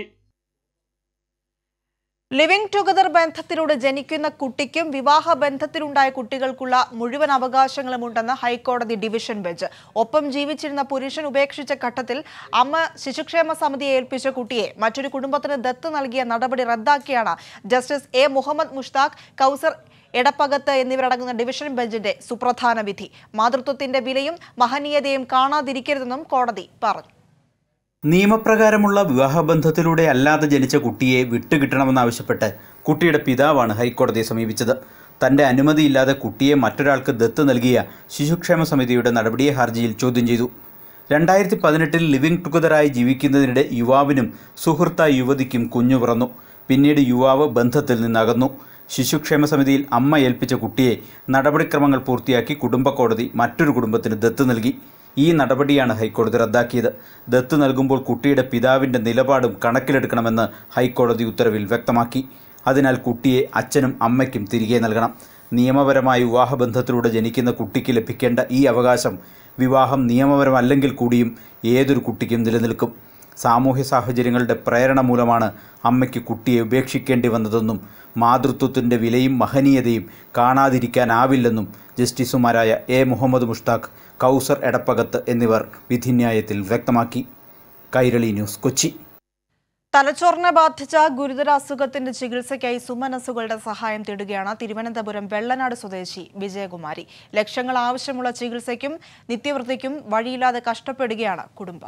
living together ബന്ധത്തിലൂടെ ജനിക്കുന്ന കുട്ടിക്കും വിവാഹ ബന്ധത്തിലുണ്ടായ കുട്ടികൾക്കുള്ള മുഴുവൻ അവകാശങ്ങളും ഉണ്ടെന്ന് ഹൈക്കോടതി ഡിവിഷൻ ബെഞ്ച് ഒപ്പം ജീവിച്ചിരുന്ന പുരുഷൻ ഉപേക്ഷിച്ച ഘട്ടത്തിൽ അമ്മ ശിശുക്ഷേമ സമിതിയെ ഏൽപ്പിച്ച കുട്ടിയെ മറ്റൊരു കുടുംബത്തിന് ദത്ത് നൽകിയ നടപടി റദ്ദാക്കിയാണ് ജസ്റ്റിസ് എ മുഹമ്മദ് മുഷ്താഖ് കൗസർ എടപ്പകത്ത് എന്നിവരടങ്ങുന്ന ഡിവിഷൻ ബെഞ്ചിന്റെ സുപ്രധാന വിധി മാതൃത്വത്തിന്റെ വിലയും മഹനീയതയും കാണാതിരിക്കരുതെന്നും കോടതി പറഞ്ഞു നിയമപ്രകാരമുള്ള വിവാഹബന്ധത്തിലൂടെ അല്ലാതെ ജനിച്ച കുട്ടിയെ വിട്ടുകിട്ടണമെന്നാവശ്യപ്പെട്ട് കുട്ടിയുടെ പിതാവാണ് ഹൈക്കോടതിയെ സമീപിച്ചത് തന്റെ അനുമതിയില്ലാതെ കുട്ടിയെ മറ്റൊരാൾക്ക് ദത്ത് നൽകിയ ശിശുക്ഷേമ സമിതിയുടെ നടപടിയെ ഹർജിയിൽ ചോദ്യം ചെയ്തു രണ്ടായിരത്തി പതിനെട്ടിൽ ലിവിംഗ് ടുഗദറായി ജീവിക്കുന്നതിനിടെ യുവാവിനും സുഹൃത്തായ യുവതിക്കും കുഞ്ഞു പിറന്നു പിന്നീട് യുവാവ് ബന്ധത്തിൽ നിന്നകന്നു ശിശുക്ഷേമ സമിതിയിൽ അമ്മ ഏൽപ്പിച്ച കുട്ടിയെ നടപടിക്രമങ്ങൾ പൂർത്തിയാക്കി കുടുംബ കോടതി മറ്റൊരു കുടുംബത്തിന് ദത്ത് നൽകി ഈ നടപടിയാണ് ഹൈക്കോടതി റദ്ദാക്കിയത് ദത്ത് നൽകുമ്പോൾ കുട്ടിയുടെ പിതാവിൻ്റെ നിലപാടും കണക്കിലെടുക്കണമെന്ന് ഹൈക്കോടതി ഉത്തരവിൽ വ്യക്തമാക്കി അതിനാൽ കുട്ടിയെ അച്ഛനും അമ്മയ്ക്കും തിരികെ നൽകണം നിയമപരമായ വിവാഹബന്ധത്തിലൂടെ ജനിക്കുന്ന കുട്ടിക്ക് ലഭിക്കേണ്ട ഈ അവകാശം വിവാഹം നിയമപരമല്ലെങ്കിൽ കൂടിയും ഏതൊരു കുട്ടിക്കും നിലനിൽക്കും സാമൂഹ്യ സാഹചര്യങ്ങളുടെ പ്രേരണ മൂലമാണ് അമ്മയ്ക്ക് കുട്ടിയെ ഉപേക്ഷിക്കേണ്ടി വന്നതെന്നും മാതൃത്വത്തിൻ്റെ വിലയും മഹനീയതയും കാണാതിരിക്കാനാവില്ലെന്നും ജസ്റ്റിസുമാരായ എ മുഹമ്മദ് മുഷ്താഖ് കൗസർ എടപ്പകത്ത് എന്നിവർ വിധിന്യായത്തിൽ വ്യക്തമാക്കി കൈരളി ന്യൂസ് കൊച്ചി തലച്ചോറിനെ ബാധിച്ച ഗുരുതര അസുഖത്തിന്റെ ചികിത്സയ്ക്കായി സുമനസ്സുകളുടെ സഹായം തേടുകയാണ് തിരുവനന്തപുരം വെള്ളനാട് സ്വദേശി വിജയകുമാരി ലക്ഷങ്ങൾ ആവശ്യമുള്ള ചികിത്സയ്ക്കും നിത്യവൃത്തിക്കും വഴിയില്ലാതെ കഷ്ടപ്പെടുകയാണ് കുടുംബം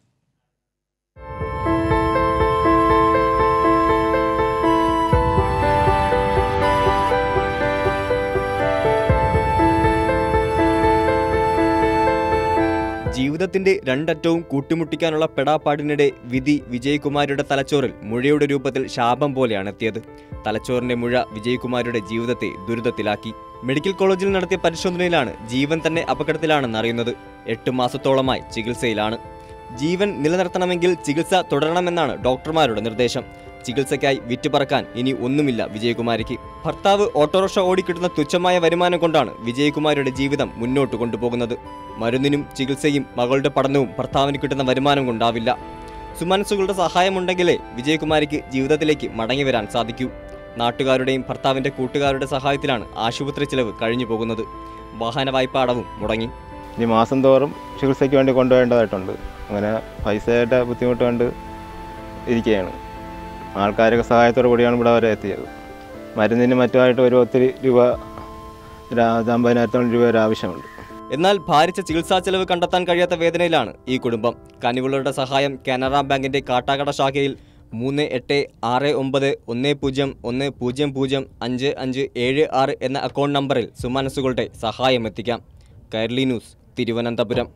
ജീവിതത്തിന്റെ രണ്ടറ്റവും കൂട്ടിമുട്ടിക്കാനുള്ള പെടാപ്പാടിനിടെ വിധി വിജയകുമാരിയുടെ തലച്ചോറിൽ മുഴയുടെ രൂപത്തിൽ ശാപം പോലെയാണ് എത്തിയത് തലച്ചോറിന്റെ മുഴ വിജയകുമാരിയുടെ ജീവിതത്തെ ദുരിതത്തിലാക്കി മെഡിക്കൽ കോളേജിൽ നടത്തിയ പരിശോധനയിലാണ് ജീവൻ തന്നെ അപകടത്തിലാണെന്ന് അറിയുന്നത് എട്ട് മാസത്തോളമായി ചികിത്സയിലാണ് ജീവൻ നിലനിർത്തണമെങ്കിൽ ചികിത്സ തുടരണമെന്നാണ് ഡോക്ടർമാരുടെ നിർദ്ദേശം ചികിത്സയ്ക്കായി വിറ്റുപറക്കാൻ ഇനി ഒന്നുമില്ല വിജയകുമാരിക്ക് ഭർത്താവ് ഓട്ടോറിക്ഷ ഓടിക്കിട്ടുന്ന തുച്ഛമായ വരുമാനം കൊണ്ടാണ് വിജയകുമാരിയുടെ ജീവിതം മുന്നോട്ട് കൊണ്ടുപോകുന്നത് മരുന്നിനും ചികിത്സയും മകളുടെ പഠനവും ഭർത്താവിന് കിട്ടുന്ന വരുമാനം കൊണ്ടാവില്ല സുമനസ്സുകളുടെ സഹായമുണ്ടെങ്കിലേ വിജയകുമാരിക്ക് ജീവിതത്തിലേക്ക് മടങ്ങി വരാൻ സാധിക്കൂ നാട്ടുകാരുടെയും ഭർത്താവിന്റെ കൂട്ടുകാരുടെ സഹായത്തിലാണ് ആശുപത്രി ചിലവ് കഴിഞ്ഞു പോകുന്നത് വാഹന വായ്പ അടവും മുടങ്ങി ഇനി മാസം തോറും ചികിത്സയ്ക്ക് വേണ്ടി കൊണ്ടുപോകേണ്ടതായിട്ടുണ്ട് അങ്ങനെ പൈസയുടെ ബുദ്ധിമുട്ട് കൊണ്ട് ഇരിക്കുകയാണ് ആൾക്കാരൊക്കെ സഹായത്തോടു കൂടിയാണ് ഇവിടെ വരെ എത്തിയത് മരുന്നിന് മറ്റുമായിട്ട് ഒരു ഒത്തിരി രൂപ ഒരു അമ്പതിനായിരത്തോളം രൂപ ഒരു ആവശ്യമുണ്ട് എന്നാൽ ഭാരിച്ച ചികിത്സാ ചെലവ് കണ്ടെത്താൻ കഴിയാത്ത വേദനയിലാണ് ഈ കുടുംബം കനിവുള്ളവരുടെ സഹായം കാനറ ബാങ്കിന്റെ കാട്ടാക്കട ശാഖയിൽ മൂന്ന് എട്ട് ആറ് ഒമ്പത് ഒന്ന് പൂജ്യം ഒന്ന് പൂജ്യം പൂജ്യം അഞ്ച് അഞ്ച് ഏഴ് ആറ് എന്ന അക്കൗണ്ട് നമ്പറിൽ സുമനസ്സുകളുടെ സഹായം എത്തിക്കാം കൈർലി ന്യൂസ് തിരുവനന്തപുരം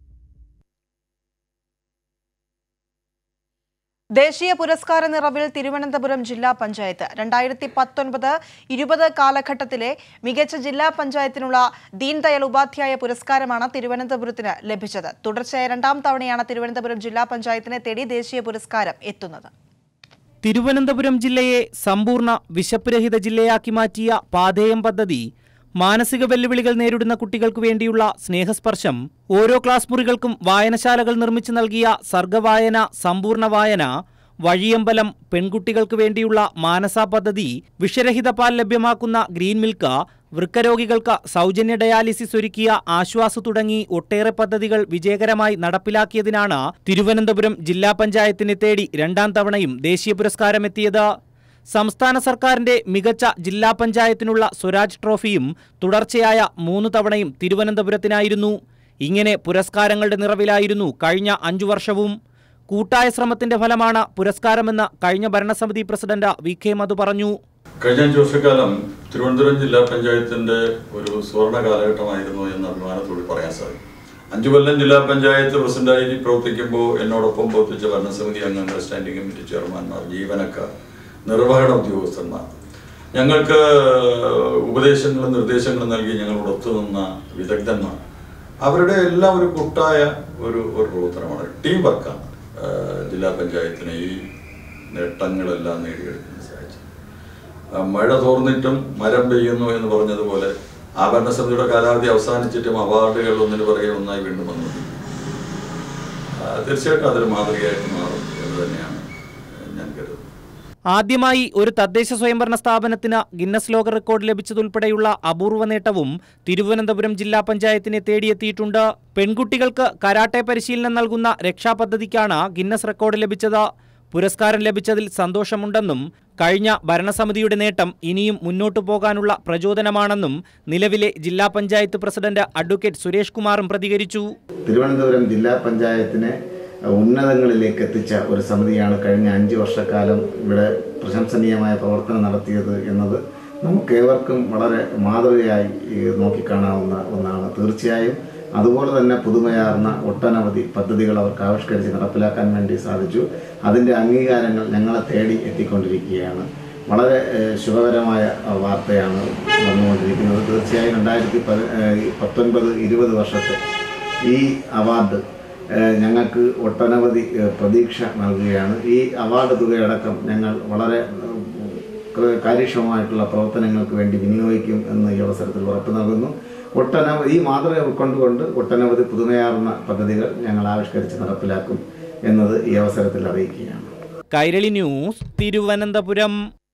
ദേശീയ പുരസ്കാര നിറവിൽ തിരുവനന്തപുരം ജില്ലാ പഞ്ചായത്ത് രണ്ടായിരത്തി പത്തൊൻപത് ഇരുപത് കാലഘട്ടത്തിലെ മികച്ച ജില്ലാ പഞ്ചായത്തിനുള്ള ദീൻദയാൽ ഉപാധ്യായ പുരസ്കാരമാണ് തിരുവനന്തപുരത്തിന് ലഭിച്ചത് തുടർച്ചയായ രണ്ടാം തവണയാണ് തിരുവനന്തപുരം ജില്ലാ പഞ്ചായത്തിനെ തേടി ദേശീയ പുരസ്കാരം എത്തുന്നത് തിരുവനന്തപുരം ജില്ലയെ സമ്പൂർണ്ണ വിശപ്പ് രഹിത ജില്ലയാക്കി മാറ്റിയ പാതേയം പദ്ധതി മാനസിക വെല്ലുവിളികൾ നേരിടുന്ന കുട്ടികൾക്ക് വേണ്ടിയുള്ള സ്നേഹസ്പർശം ഓരോ ക്ലാസ് മുറികൾക്കും വായനശാലകൾ നിർമ്മിച്ചു നൽകിയ സർഗവായന സമ്പൂർണ്ണ വായന വഴിയമ്പലം പെൺകുട്ടികൾക്ക് വേണ്ടിയുള്ള മാനസ പദ്ധതി വിഷരഹിത പാൽ ലഭ്യമാക്കുന്ന ഗ്രീൻ മിൽക്ക് വൃക്കരോഗികൾക്ക് സൗജന്യ ഡയാലിസിസ് ഒരുക്കിയ ആശ്വാസ് തുടങ്ങി ഒട്ടേറെ പദ്ധതികൾ വിജയകരമായി നടപ്പിലാക്കിയതിനാണ് തിരുവനന്തപുരം ജില്ലാ പഞ്ചായത്തിനെ തേടി രണ്ടാം തവണയും ദേശീയ പുരസ്കാരമെത്തിയത് സംസ്ഥാന സർക്കാരിന്റെ മികച്ച ജില്ലാ പഞ്ചായത്തിനുള്ള സ്വരാജ് ട്രോഫിയും തുടർച്ചയായ മൂന്ന് തവണയും തിരുവനന്തപുരത്തിനായിരുന്നു ഇങ്ങനെ പുരസ്കാരങ്ങളുടെ നിറവിലായിരുന്നു കഴിഞ്ഞ അഞ്ചു വർഷവും കൂട്ടായ ശ്രമത്തിന്റെ ഫലമാണ് പുരസ്കാരമെന്ന് കഴിഞ്ഞ ഭരണസമിതി പ്രസിഡന്റ് വി കെ മധു പറഞ്ഞു കഴിഞ്ഞ അഞ്ച് വർഷക്കാലം തിരുവനന്തപുരം ജില്ലാ പഞ്ചായത്തിന്റെ ഒരു സുവർണ കാലഘട്ടമായിരുന്നു എന്ന് അഭിമാനത്തോടെ പറയാൻ സാധിക്കും അഞ്ചു കൊല്ലം ജില്ലാ പഞ്ചായത്ത് പ്രസിഡന്റായി പ്രവർത്തിക്കുമ്പോൾ എന്നോടൊപ്പം പ്രവർത്തിച്ച ഭരണസമിതി അംഗങ്ങൾ സ്റ്റാൻഡിംഗ് കമ്മിറ്റി ചെയർമാൻമാർ ജീവനക്കാർ നിർവഹണ ഉദ്യോഗസ്ഥന്മാർ ഞങ്ങൾക്ക് ഉപദേശങ്ങളും നിർദ്ദേശങ്ങളും നൽകി ഞങ്ങളോട് ഒത്തുനിന്ന വിദഗ്ധന്മാർ അവരുടെ എല്ലാം ഒരു കൂട്ടായ ഒരു ഒരു പ്രവർത്തനമാണ് ടീം വർക്കാണ് ജില്ലാ പഞ്ചായത്തിന് ഈ നേട്ടങ്ങളെല്ലാം നേടിയെടുക്കാൻ സാധിച്ചത് ആ, മഴ തോർന്നിട്ടും മരം പെയ്യുന്നു എന്ന് പറഞ്ഞതുപോലെ ആ ഭരണസമിതിയുടെ കാലാവധി അവസാനിച്ചിട്ടും അവാർഡുകൾ ഒന്നിന് പുറകെ ഒന്നായി വീണ്ടും വന്നു ആ, തീർച്ചയായിട്ടും അതൊരു മാതൃകയായിട്ട് മാറും എന്ന് തന്നെയാണ് ഞാൻ കരുതുന്നത് ആദ്യമായി ഒരു തദ്ദേശ സ്വയംഭരണ സ്ഥാപനത്തിന് ഗിന്നസ് ലോക റെക്കോർഡ് ലഭിച്ചതുൾപ്പെടെയുള്ള അപൂർവ നേട്ടവും തിരുവനന്തപുരം ജില്ലാ പഞ്ചായത്തിനെ തേടിയെത്തിയിട്ടുണ്ട് പെൺകുട്ടികൾക്ക് കരാട്ടെ പരിശീലനം നൽകുന്ന രക്ഷാപദ്ധതിക്കാണ് ഗിന്നസ് റെക്കോർഡ് ലഭിച്ചത് പുരസ്കാരം ലഭിച്ചതിൽ സന്തോഷമുണ്ടെന്നും കഴിഞ്ഞ ഭരണസമിതിയുടെ നേട്ടം ഇനിയും മുന്നോട്ടു പോകാനുള്ള പ്രചോദനമാണെന്നും നിലവിലെ ജില്ലാ പഞ്ചായത്ത് പ്രസിഡന്റ് അഡ്വക്കേറ്റ് സുരേഷ് കുമാറും പ്രതികരിച്ചു തിരുവനന്തപുരം ജില്ലാ പഞ്ചായത്തിനെ ഉന്നതങ്ങളിലേക്ക് എത്തിച്ച ഒരു സമിതിയാണ് കഴിഞ്ഞ അഞ്ച് വർഷക്കാലം ഇവിടെ പ്രശംസനീയമായ പ്രവർത്തനം നടത്തിയത് എന്നത് നമുക്കേവർക്കും വളരെ മാതൃകയായി ഈ, നോക്കിക്കാണാവുന്ന ഒന്നാണ് തീർച്ചയായും അതുപോലെ തന്നെ പുതുമയാർന്ന ഒട്ടനവധി പദ്ധതികൾ അവർക്ക് ആവിഷ്കരിച്ച് നടപ്പിലാക്കാൻ വേണ്ടി സാധിച്ചു അതിൻ്റെ അംഗീകാരങ്ങൾ ഞങ്ങളെ തേടി എത്തിക്കൊണ്ടിരിക്കുകയാണ് വളരെ ഏഹ്, ശുഭകരമായ അഹ്, വാർത്തയാണ് വന്നുകൊണ്ടിരിക്കുന്നത് തീർച്ചയായും രണ്ടായിരത്തി പതി ഏഹ്, പത്തൊൻപത് ഇരുപത് വർഷത്തെ ഈ അവാർഡ് ഏഹ്, ഞങ്ങൾക്ക് ഒട്ടനവധി ഏഹ്, പ്രതീക്ഷ നൽകുകയാണ് ഈ അവാർഡ് തുകയടക്കം ഞങ്ങൾ വളരെ ഏഹ്, കാര്യക്ഷമമായിട്ടുള്ള പ്രവർത്തനങ്ങൾക്ക് വേണ്ടി വിനിയോഗിക്കും എന്ന് ഈ അവസരത്തിൽ ഉറപ്പു നൽകുന്നു ഒട്ടനവധി ഈ മാതൃക ഉൾക്കൊണ്ടുകൊണ്ട് ഒട്ടനവധി പുതുമയാർന്ന പദ്ധതികൾ ഞങ്ങൾ ആവിഷ്കരിച്ച് നടപ്പിലാക്കും എന്നത് ഈ അവസരത്തിൽ അറിയിക്കുകയാണ് കൈരളി ന്യൂസ് തിരുവനന്തപുരം